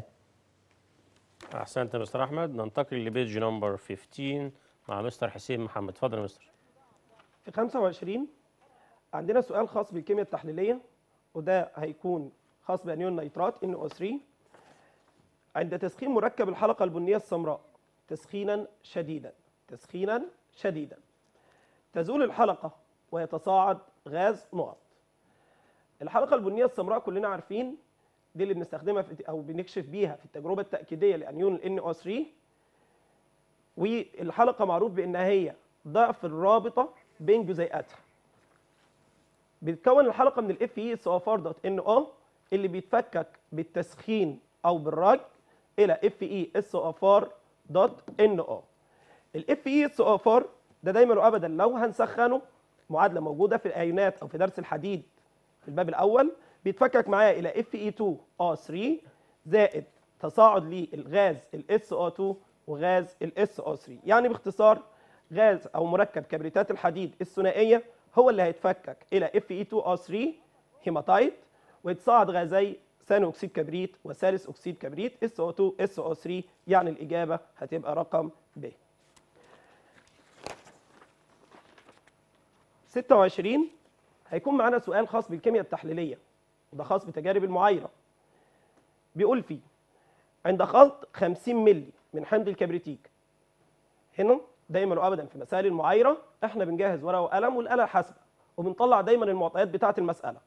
احسنت يا مستر احمد ننتقل لبيج نمبر 15 مع مستر حسين محمد اتفضل يا مستر في 25 عندنا سؤال خاص بالكيمياء التحليلية وده هيكون خاص بأنيون النيترات NO3 عند تسخين مركب الحلقة البنية السمراء تسخينا شديدا تسخينا شديدا تزول الحلقة ويتصاعد غاز نقط الحلقة البنية السمراء كلنا عارفين دي اللي بنستخدمها في أو بنكشف بيها في التجربة التأكيدية لأنيون ال NO3 والحلقة معروف بأنها هي ضعف الرابطة بين جزيئاتها بتتكون الحلقة من الاف اي اس او دوت ان او اللي بيتفكك بالتسخين او بالرج الى اف اي اس او دوت ان او الاف اي اس او ده دايما وابدا لو هنسخنه معادله موجوده في الايونات او في درس الحديد في الباب الاول بيتفكك معايا الى اف اي 2 او 3 زائد تصاعد للغاز الاس او 2 وغاز الاس او 3 يعني باختصار غاز او مركب كبريتات الحديد الثنائيه هو اللي هيتفكك الى اف اي 2 او 3 هيماتايت ويتصاعد غازي ثاني اكسيد كبريت وثالث اكسيد كبريت اس او 2 اس او 3 يعني الاجابه هتبقى رقم ب 26 هيكون معانا سؤال خاص بالكيمياء التحليليه وده خاص بتجارب المعايره بيقول فيه عند خلط 50 مللي من حمض الكبريتيك هنا دايما وابدا في مسائل المعايره احنا بنجهز ورقه وقلم والاله الحاسبه وبنطلع دايما المعطيات بتاعه المساله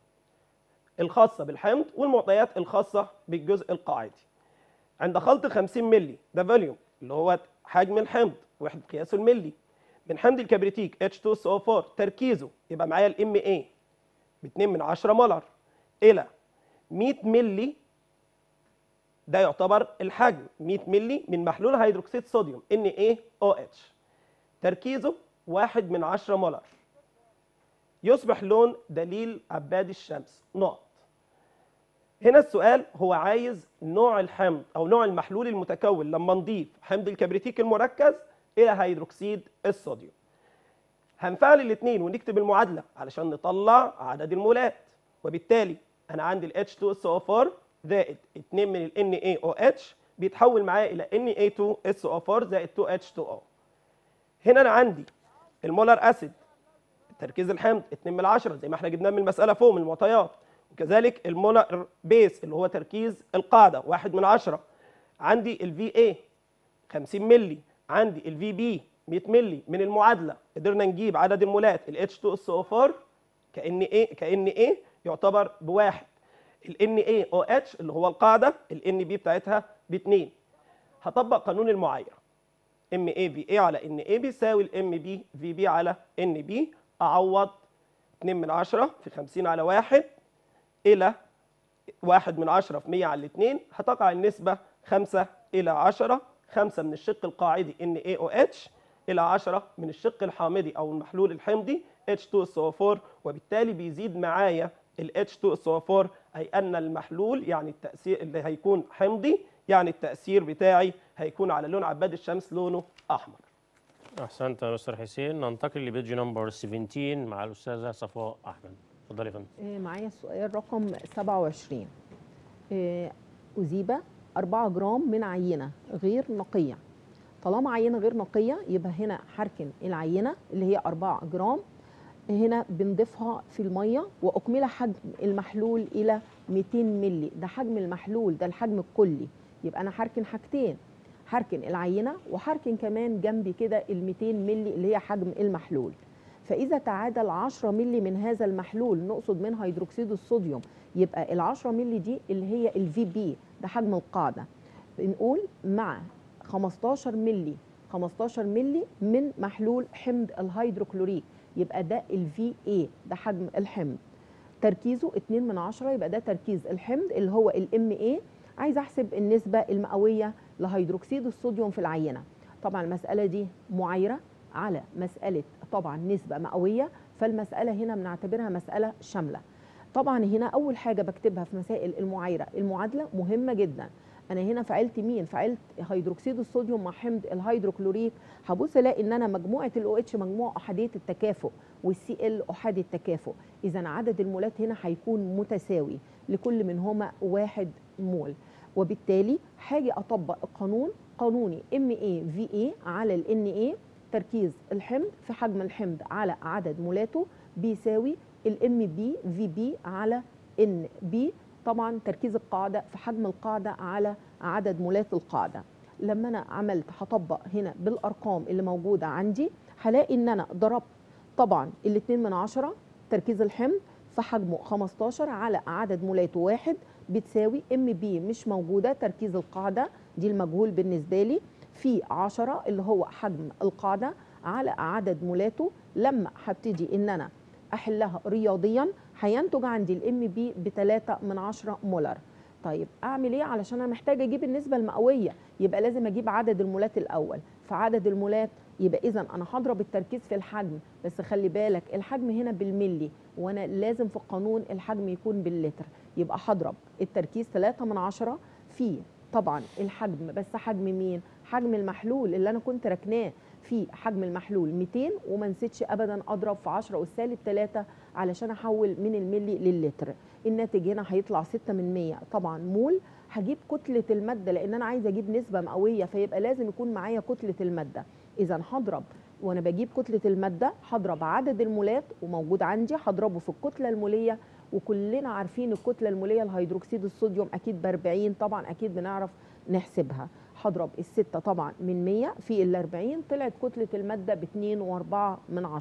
الخاصه بالحمض والمعطيات الخاصه بالجزء القاعدي عند خلط 50 مللي ده فوليوم اللي هو حجم الحمض وحده قياسه الملي من حمض الكبريتيك H2SO4 تركيزه يبقى معايا الام اي ب 2 من 10 مولر الى 100 مللي ده يعتبر الحجم 100 مللي من محلول هيدروكسيد صوديوم NaOH تركيزه 1 من 10 مولر يصبح لون دليل عباد الشمس نقط هنا السؤال هو عايز نوع الحمض او نوع المحلول المتكون لما نضيف حمض الكبريتيك المركز الى هيدروكسيد الصوديوم هنفعل الاثنين ونكتب المعادله علشان نطلع عدد المولات وبالتالي انا عندي ال H2SO4 زائد 2 من ال NaOH بيتحول معايا الى Na2SO4 زائد 2H2O هنا انا عندي المولر اسيد تركيز الحمض 2 من 10 زي ما احنا جبناه من المساله فوق من المعطيات وكذلك المولر بيس اللي هو تركيز القاعده 1 من 10 عندي الفي اي 50 مللي عندي الفي بي 100 مللي من المعادله قدرنا نجيب عدد المولات ال H2SO4 كان ايه كان ايه يعتبر بواحد ال NaOH اللي هو القاعده ال NB بتاعتها باتنين هطبق قانون المعايره MAVA على NA بيساوي ال MBVB على NB اعوض 2 من 10 في 50 على 1 الى 1 من 10 في 100 على 2 هتقع النسبه 5 الى 10 5 من الشق القاعدي NaOH الى 10 من الشق الحامضي او المحلول الحمضي H2SO4 وبالتالي بيزيد معايا ال H2SO4 اي ان المحلول يعني التاثير اللي هيكون حمضي يعني التاثير بتاعي هيكون على لون عباد الشمس لونه احمر احسنت يا مستر حسين ننتقل لبيج نمبر 17 مع الاستاذه صفاء احمد اتفضلي يا فندم آه، معايا السؤال رقم 27 آه، أذيب 4 جرام من عينة غير نقية طالما عينة غير نقية يبقى هنا هركن العينة اللي هي 4 جرام هنا بنضيفها في المية وأكمل حجم المحلول إلى 200 ملي ده حجم المحلول ده الحجم الكلي يبقى أنا هركن حاجتين هركن العينة وهركن كمان جنبي كده ال 200 ملي اللي هي حجم المحلول فإذا تعادل 10 ملي من هذا المحلول نقصد منها هيدروكسيد الصوديوم يبقى ال 10 ملي دي اللي هي الفي بي ده حجم القاعدة بنقول مع 15 ملي 15 ملي من محلول حمض الهيدروكلوريك يبقى ده الفي اي ده حجم الحمض تركيزه 2 من 10 يبقى ده تركيز الحمض اللي هو الام اي عايز احسب النسبه المئويه لهيدروكسيد الصوديوم في العينه طبعا المساله دي معايره على مساله طبعا نسبه مئويه فالمساله هنا بنعتبرها مساله شامله طبعا هنا اول حاجه بكتبها في مسائل المعايره المعادله مهمه جدا انا هنا فعلت مين فعلت هيدروكسيد الصوديوم مع حمض الهيدروكلوريك هبص الاقي ان انا مجموعه الاو اتش مجموعه احاديه التكافؤ والسي ال احادي التكافؤ اذا عدد المولات هنا هيكون متساوي لكل منهما واحد مول وبالتالي هاجي اطبق القانون قانوني ام اي في اي على الان اي تركيز الحمض في حجم الحمض على عدد مولاته بيساوي الام بي في بي على ان بي طبعا تركيز القاعده في حجم القاعده على عدد مولات القاعده لما انا عملت هطبق هنا بالارقام اللي موجوده عندي هلاقي ان انا ضربت طبعا الاتنين من عشرة تركيز الحمض في حجمه 15 على عدد مولاته واحد بتساوي ام بي مش موجوده تركيز القاعده دي المجهول بالنسبه لي في 10 اللي هو حجم القاعده على عدد مولاته لما هبتدي ان انا احلها رياضيا هينتج عندي الام بي ب 3 من 10 مولر طيب اعمل ايه علشان انا محتاجه اجيب النسبه المئويه يبقى لازم اجيب عدد المولات الاول فعدد المولات يبقى اذا انا هضرب التركيز في الحجم بس خلي بالك الحجم هنا بالملي وانا لازم في القانون الحجم يكون باللتر يبقى هضرب التركيز 3 من 10 في طبعا الحجم بس حجم مين حجم المحلول اللي انا كنت راكناه في حجم المحلول 200 وما نسيتش ابدا اضرب في 10 والسالب 3 علشان احول من الملي للتر الناتج هنا هيطلع 6 من 100 طبعا مول هجيب كتله الماده لان انا عايزه اجيب نسبه مئويه فيبقى لازم يكون معايا كتله الماده اذا هضرب وانا بجيب كتله الماده هضرب عدد المولات وموجود عندي هضربه في الكتله الموليه وكلنا عارفين الكتله الموليه لهيدروكسيد الصوديوم اكيد ب 40 طبعا اكيد بنعرف نحسبها هضرب الستة طبعا من 100 في ال 40 طلعت كتلة المادة ب 2 و4 من 10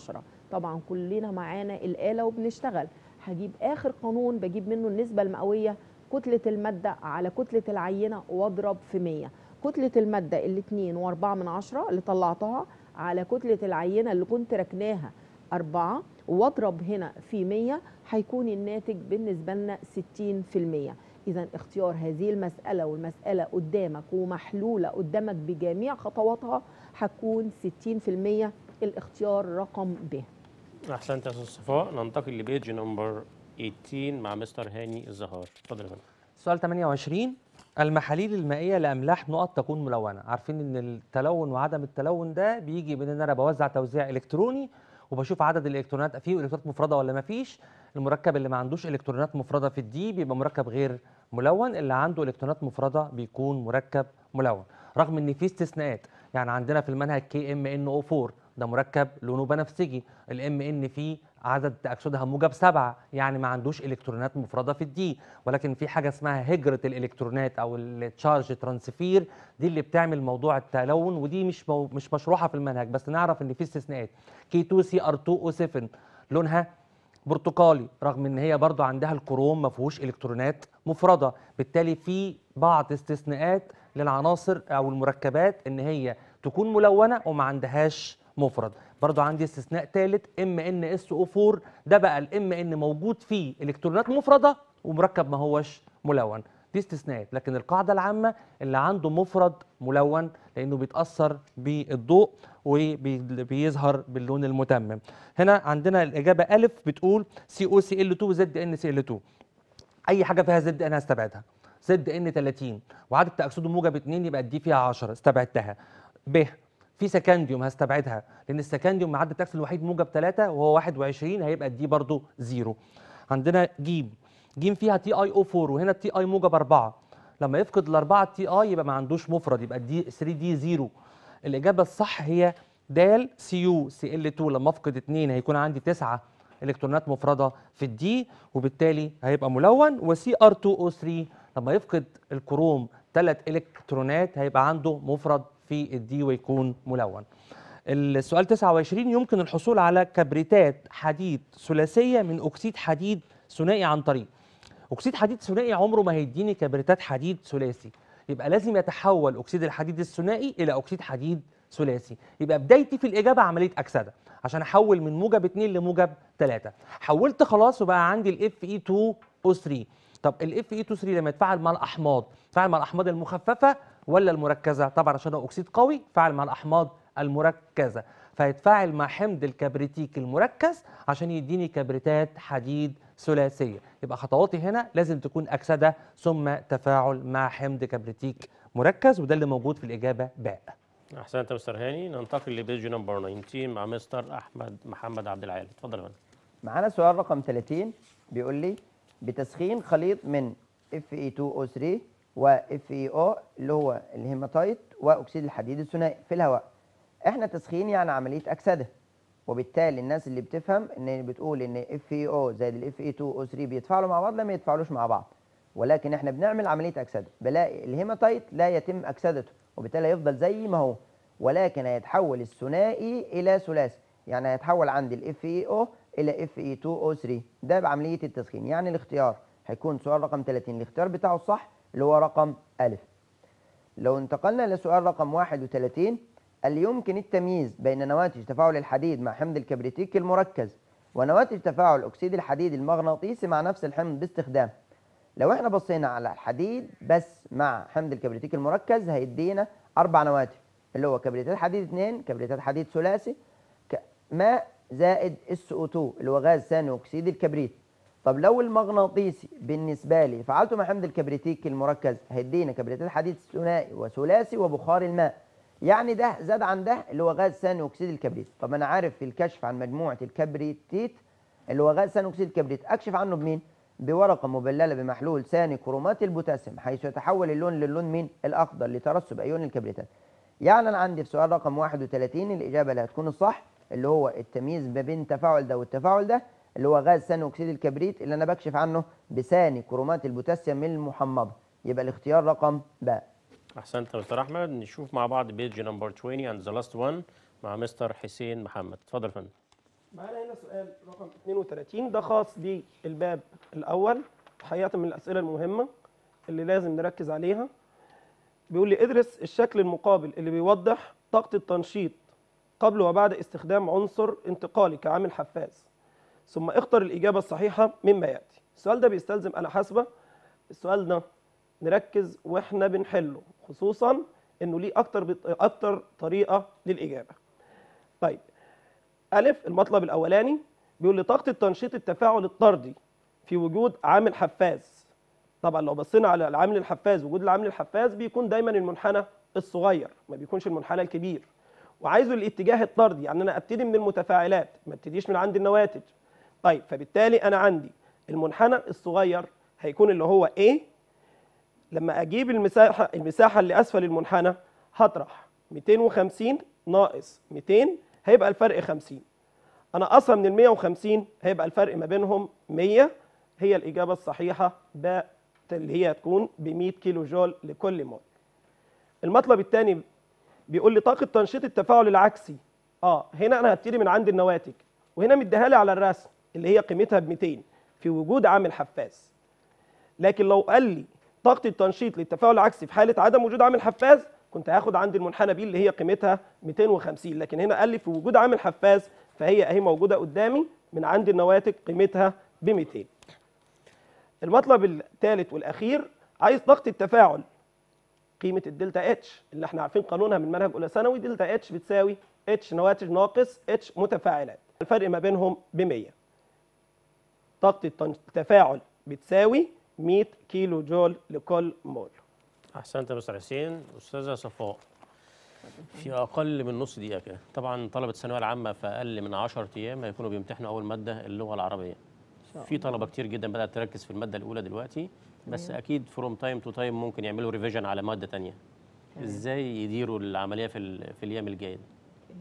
طبعا كلنا معانا الآلة وبنشتغل هجيب آخر قانون بجيب منه النسبة المئوية كتلة المادة على كتلة العينة واضرب في 100 كتلة المادة اللي 2 و4 من عشرة اللي طلعتها على كتلة العينة اللي كنت ركناها أربعة واضرب هنا في 100 هيكون الناتج بالنسبة لنا 60% إذا اختيار هذه المسألة والمسألة قدامك ومحلولة قدامك بجميع خطواتها هتكون 60% الاختيار رقم ب احسنت يا استاذ صفاء ننتقل لبيج نمبر 18 مع مستر هاني الزهار اتفضل يا فندم سؤال 28 المحاليل المائيه لاملاح نقط تكون ملونه عارفين ان التلون وعدم التلون ده بيجي من ان انا بوزع توزيع الكتروني وبشوف عدد الالكترونات فيه الكترونات مفرده ولا ما فيش المركب اللي ما عندوش الكترونات مفرده في الدي بيبقى مركب غير ملون اللي عنده الكترونات مفرده بيكون مركب ملون رغم ان في استثناءات يعني عندنا في المنهج كي ام ان او 4 ده مركب لونه بنفسجي الام ان فيه عدد تاكسدها موجب سبعة يعني ما عندوش الكترونات مفرده في الدي ولكن في حاجه اسمها هجره الالكترونات او التشارج ترانسفير دي اللي بتعمل موضوع التلون ودي مش مو مش مشروحه في المنهج بس نعرف ان في استثناءات كي 2 سي ار 2 او 7 لونها برتقالي رغم ان هي برضو عندها الكروم ما فيهوش الكترونات مفرده بالتالي في بعض استثناءات للعناصر او المركبات ان هي تكون ملونه وما عندهاش مفرد برضو عندي استثناء ثالث ام ان اس او 4 ده بقى الام ان موجود فيه الكترونات مفرده ومركب ما هوش ملون دي استثناءات لكن القاعده العامه اللي عنده مفرد ملون لانه بيتاثر بالضوء وبيظهر باللون المتمم هنا عندنا الاجابه الف بتقول سي او سي ال 2 زد ان سي ال 2 اي حاجه فيها زد ان هستبعدها زد ان 30 وعدد تاكسده موجب 2 يبقى دي فيها 10 استبعدتها ب في سكنديوم هستبعدها لان السكنديوم معدل التاكسد الوحيد موجب 3 وهو 21 هيبقى دي برضو زيرو عندنا جيم جيم فيها تي اي او 4 وهنا التي اي موجب 4 لما يفقد الاربعه تي اي يبقى ما عندوش مفرد يبقى دي 3 دي زيرو الاجابه الصح هي د سي يو سي ال 2 لما افقد 2 هيكون عندي 9 الكترونات مفرده في الدي وبالتالي هيبقى ملون وسي ار 2 او 3 لما يفقد الكروم ثلاث الكترونات هيبقى عنده مفرد في الدي ويكون ملون السؤال 29 يمكن الحصول على كبريتات حديد ثلاثيه من اكسيد حديد ثنائي عن طريق اكسيد حديد ثنائي عمره ما هيديني كبريتات حديد ثلاثي يبقى لازم يتحول اكسيد الحديد الثنائي الى اكسيد حديد ثلاثي يبقى بدايتي في الاجابه عمليه اكسده عشان احول من موجب 2 لموجب 3 حولت خلاص وبقى عندي الاف اي 2 او 3 طب الاف اي 2 3 لما يتفاعل مع الاحماض يتفاعل مع الاحماض المخففه ولا المركزه طبعا عشان هو اكسيد قوي يتفاعل مع الاحماض المركزه فيتفاعل مع حمض الكبريتيك المركز عشان يديني كبريتات حديد ثلاثيه يبقى خطواتي هنا لازم تكون اكسده ثم تفاعل مع حمض كبريتيك مركز وده اللي موجود في الاجابه باء احسنت يا مستر هاني ننتقل لبيج نمبر 19 مع مستر احمد محمد عبد العال اتفضل يا فندم معانا سؤال رقم 30 بيقول لي بتسخين خليط من Fe2O3 و FeO اللي هو الهيماتايت واكسيد الحديد الثنائي في الهواء احنا تسخين يعني عمليه اكسده وبالتالي الناس اللي بتفهم ان بتقول ان FeO زائد ال Fe2O3 بيتفاعلوا مع بعض لا ما يتفاعلوش مع بعض ولكن احنا بنعمل عمليه اكسده بلاقي الهيماتايت لا يتم اكسدته وبالتالي هيفضل زي ما هو ولكن هيتحول الثنائي الى ثلاثي يعني هيتحول عندي ال FeO الى Fe2O3 ده بعمليه التسخين يعني الاختيار هيكون سؤال رقم 30 الاختيار بتاعه الصح اللي هو رقم ألف لو انتقلنا لسؤال رقم 31 قال لي يمكن التمييز بين نواتج تفاعل الحديد مع حمض الكبريتيك المركز ونواتج تفاعل أكسيد الحديد المغناطيسي مع نفس الحمض باستخدام لو احنا بصينا على الحديد بس مع حمض الكبريتيك المركز هيدينا أربع نواتج اللي هو كبريتات حديد 2 كبريتات حديد ثلاثي ك- ماء زائد SO2 اللي هو غاز ثاني أكسيد الكبريت طب لو المغناطيسي بالنسبه لي فعلته مع حمض الكبريتيك المركز هيدينا كبريتات حديد ثنائي وثلاثي وبخار الماء يعني ده زاد عن ده اللي هو غاز ثاني اكسيد الكبريت طب انا عارف في الكشف عن مجموعه الكبريتيت اللي هو غاز ثاني اكسيد الكبريت اكشف عنه بمين بورقه مبلله بمحلول ثاني كرومات البوتاسيوم حيث يتحول اللون للون مين الاخضر لترسب ايون الكبريتات يعني انا عندي في سؤال رقم 31 الاجابه اللي هتكون الصح اللي هو التمييز ما بين التفاعل ده والتفاعل ده اللي هو غاز ثاني اكسيد الكبريت اللي انا بكشف عنه بثاني كرومات البوتاسيوم المحمضه يبقى الاختيار رقم باء احسنت يا مستر احمد نشوف مع بعض بيج نمبر 20 and the last one مع مستر حسين محمد اتفضل يا فندم معانا هنا سؤال رقم 32 ده خاص بالباب الاول حقيقه من الاسئله المهمه اللي لازم نركز عليها بيقول لي ادرس الشكل المقابل اللي بيوضح طاقه التنشيط قبل وبعد استخدام عنصر انتقالي كعامل حفاز ثم اختر الاجابه الصحيحه مما ياتي السؤال ده بيستلزم انا حاسبه السؤال ده نركز واحنا بنحله خصوصا انه ليه اكتر بط... اكتر طريقه للاجابه طيب ألف المطلب الأولاني بيقول لي طاقة التنشيط التفاعل الطردي في وجود عامل حفاز طبعا لو بصينا على العامل الحفاز وجود العامل الحفاز بيكون دايما المنحنى الصغير ما بيكونش المنحنى الكبير وعايزه الاتجاه الطردي يعني انا ابتدي من المتفاعلات ما ابتديش من عند النواتج طيب فبالتالي انا عندي المنحنى الصغير هيكون اللي هو A لما اجيب المساحه المساحه اللي اسفل المنحنى هطرح 250 ناقص 200 هيبقى الفرق 50 انا اصلا من ال 150 هيبقى الفرق ما بينهم 100 هي الاجابه الصحيحه ب اللي هي هتكون ب 100 كيلو جول لكل مول المطلب الثاني بيقول لي طاقه تنشيط التفاعل العكسي اه هنا انا هبتدي من عند النواتج وهنا مديها لي على الرسم اللي هي قيمتها ب 200 في وجود عامل حفاز لكن لو قال لي طاقه التنشيط للتفاعل العكسي في حاله عدم وجود عامل حفاز كنت هاخد عند المنحنى بي اللي هي قيمتها 250 لكن هنا قال لي في وجود عامل حفاز فهي اهي موجوده قدامي من عند النواتج قيمتها ب 200 المطلب الثالث والاخير عايز طاقه التفاعل قيمه الدلتا اتش اللي احنا عارفين قانونها من منهج اولى ثانوي دلتا اتش بتساوي اتش نواتج ناقص اتش متفاعلات الفرق ما بينهم ب 100 طاقه التن- التفاعل بتساوي 100 كيلو جول لكل مول احسنت يا مستر حسين استاذه صفاء في اقل من نص دقيقه كده طبعا طلبه الثانويه العامه في اقل من 10 ايام هيكونوا بيمتحنوا اول ماده اللغه العربيه شاء في طلبه كتير جدا بدات تركز في الماده الاولى دلوقتي بس تمام. اكيد فروم تايم تو تايم ممكن يعملوا ريفيجن على ماده تانية تمام. ازاي يديروا العمليه في ال- في الايام الجايه دي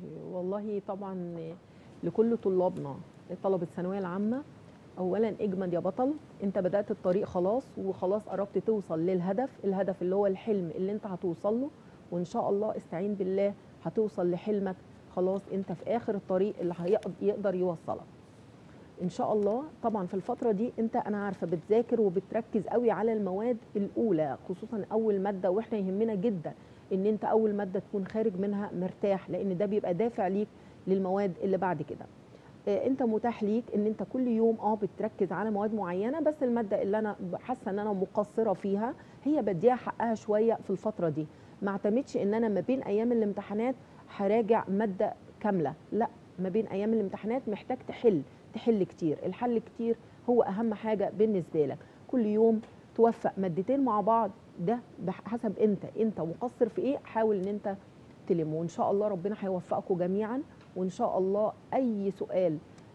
والله طبعا لكل طلابنا طلبة الثانوية العامة أولا اجمد يا بطل أنت بدأت الطريق خلاص وخلاص قربت توصل للهدف الهدف اللي هو الحلم اللي أنت هتوصل له وإن شاء الله استعين بالله هتوصل لحلمك خلاص أنت في آخر الطريق اللي هيقد- يقدر يوصلك ان شاء الله طبعا في الفتره دي انت انا عارفه بتذاكر وبتركز قوي على المواد الاولى خصوصا اول ماده واحنا يهمنا جدا ان انت اول ماده تكون خارج منها مرتاح لان ده بيبقى دافع ليك للمواد اللي بعد كده آه، انت متاح ليك ان انت كل يوم اه بتركز على مواد معينه بس الماده اللي انا حاسه ان انا مقصره فيها هي بديها حقها شويه في الفتره دي ما اعتمدش ان انا ما بين ايام الامتحانات هراجع ماده كامله لا ما بين ايام الامتحانات محتاج تحل تحل كتير الحل كتير هو اهم حاجه بالنسبه لك كل يوم توفق مادتين مع بعض ده بحسب انت انت مقصر في ايه حاول ان انت تلمه وان شاء الله ربنا هيوفقكم جميعا وان شاء الله اي سؤال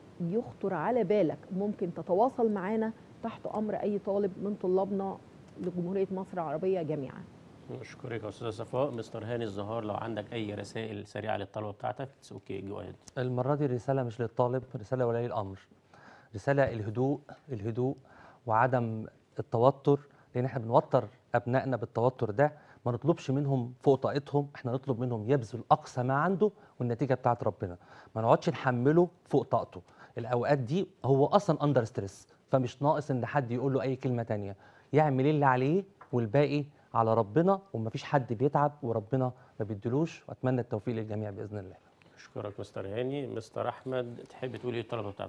يخطر على بالك ممكن تتواصل معانا تحت امر اي طالب من طلابنا لجمهوريه مصر العربيه جميعا نشكرك يا استاذه صفاء مستر هاني الزهار لو عندك اي رسائل سريعه للطلبه بتاعتك اتس اوكي جو اهيد المرة دي الرسالة مش للطالب رسالة ولي الأمر رسالة الهدوء الهدوء وعدم التوتر لأن احنا بنوتر أبنائنا بالتوتر ده ما نطلبش منهم فوق طاقتهم احنا نطلب منهم يبذل أقصى ما عنده والنتيجة بتاعت ربنا ما نقعدش نحمله فوق طاقته الأوقات دي هو أصلا أندر ستريس فمش ناقص إن حد يقول له أي كلمة تانية يعمل اللي عليه والباقي على ربنا ومفيش حد بيتعب وربنا ما بيدلوش وأتمنى التوفيق للجميع بإذن الله اشكرك مستر هاني مستر احمد تحب تقول ايه الطلبه بتاعتك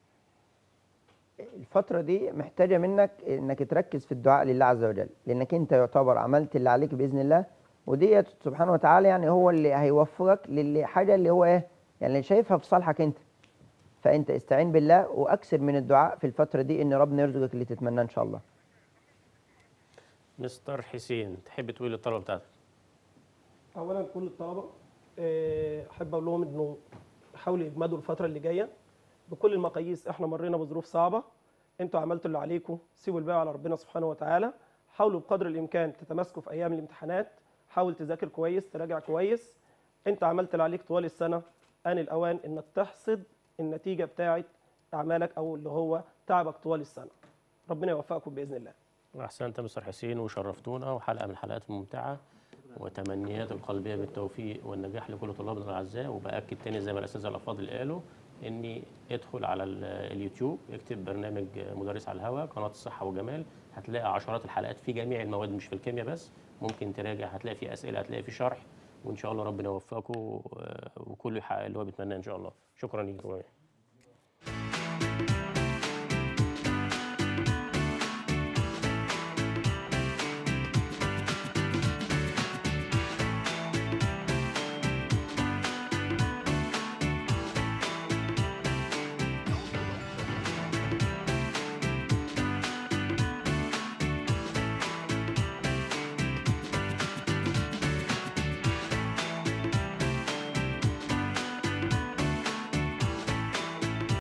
الفترة دي محتاجة منك انك تركز في الدعاء لله عز وجل لانك انت يعتبر عملت اللي عليك باذن الله وديت سبحانه وتعالى يعني هو اللي هيوفقك للحاجة اللي هو ايه يعني اللي شايفها في صالحك انت فانت استعين بالله واكثر من الدعاء في الفترة دي ان ربنا يرزقك اللي تتمناه ان شاء الله مستر حسين تحب تقول للطلبه بتاعتك اولا كل الطلبه آه، احب اقول لهم انه حاولوا يجمدوا الفتره اللي جايه بكل المقاييس احنا مرينا بظروف صعبه انتوا عملتوا اللي عليكم سيبوا الباقي على ربنا سبحانه وتعالى حاولوا بقدر الامكان تتماسكوا في ايام الامتحانات حاول تذاكر كويس تراجع كويس انت عملت اللي عليك طوال السنه ان الاوان انك تحصد النتيجه بتاعه اعمالك او اللي هو تعبك طوال السنه ربنا يوفقكم باذن الله احسنت يا مستر حسين وشرفتونا وحلقه من الحلقات الممتعه وتمنيات القلبيه بالتوفيق والنجاح لكل طلابنا الاعزاء وباكد تاني زي ما الاساتذه الافاضل قالوا اني ادخل على ال- اليوتيوب اكتب برنامج مدرس على الهواء قناه الصحه والجمال هتلاقي عشرات الحلقات في جميع المواد مش في الكيمياء بس ممكن تراجع هتلاقي في اسئله هتلاقي في شرح وان شاء الله ربنا يوفقكم آه، وكله يحقق اللي هو بيتمناه ان شاء الله شكرا ليكم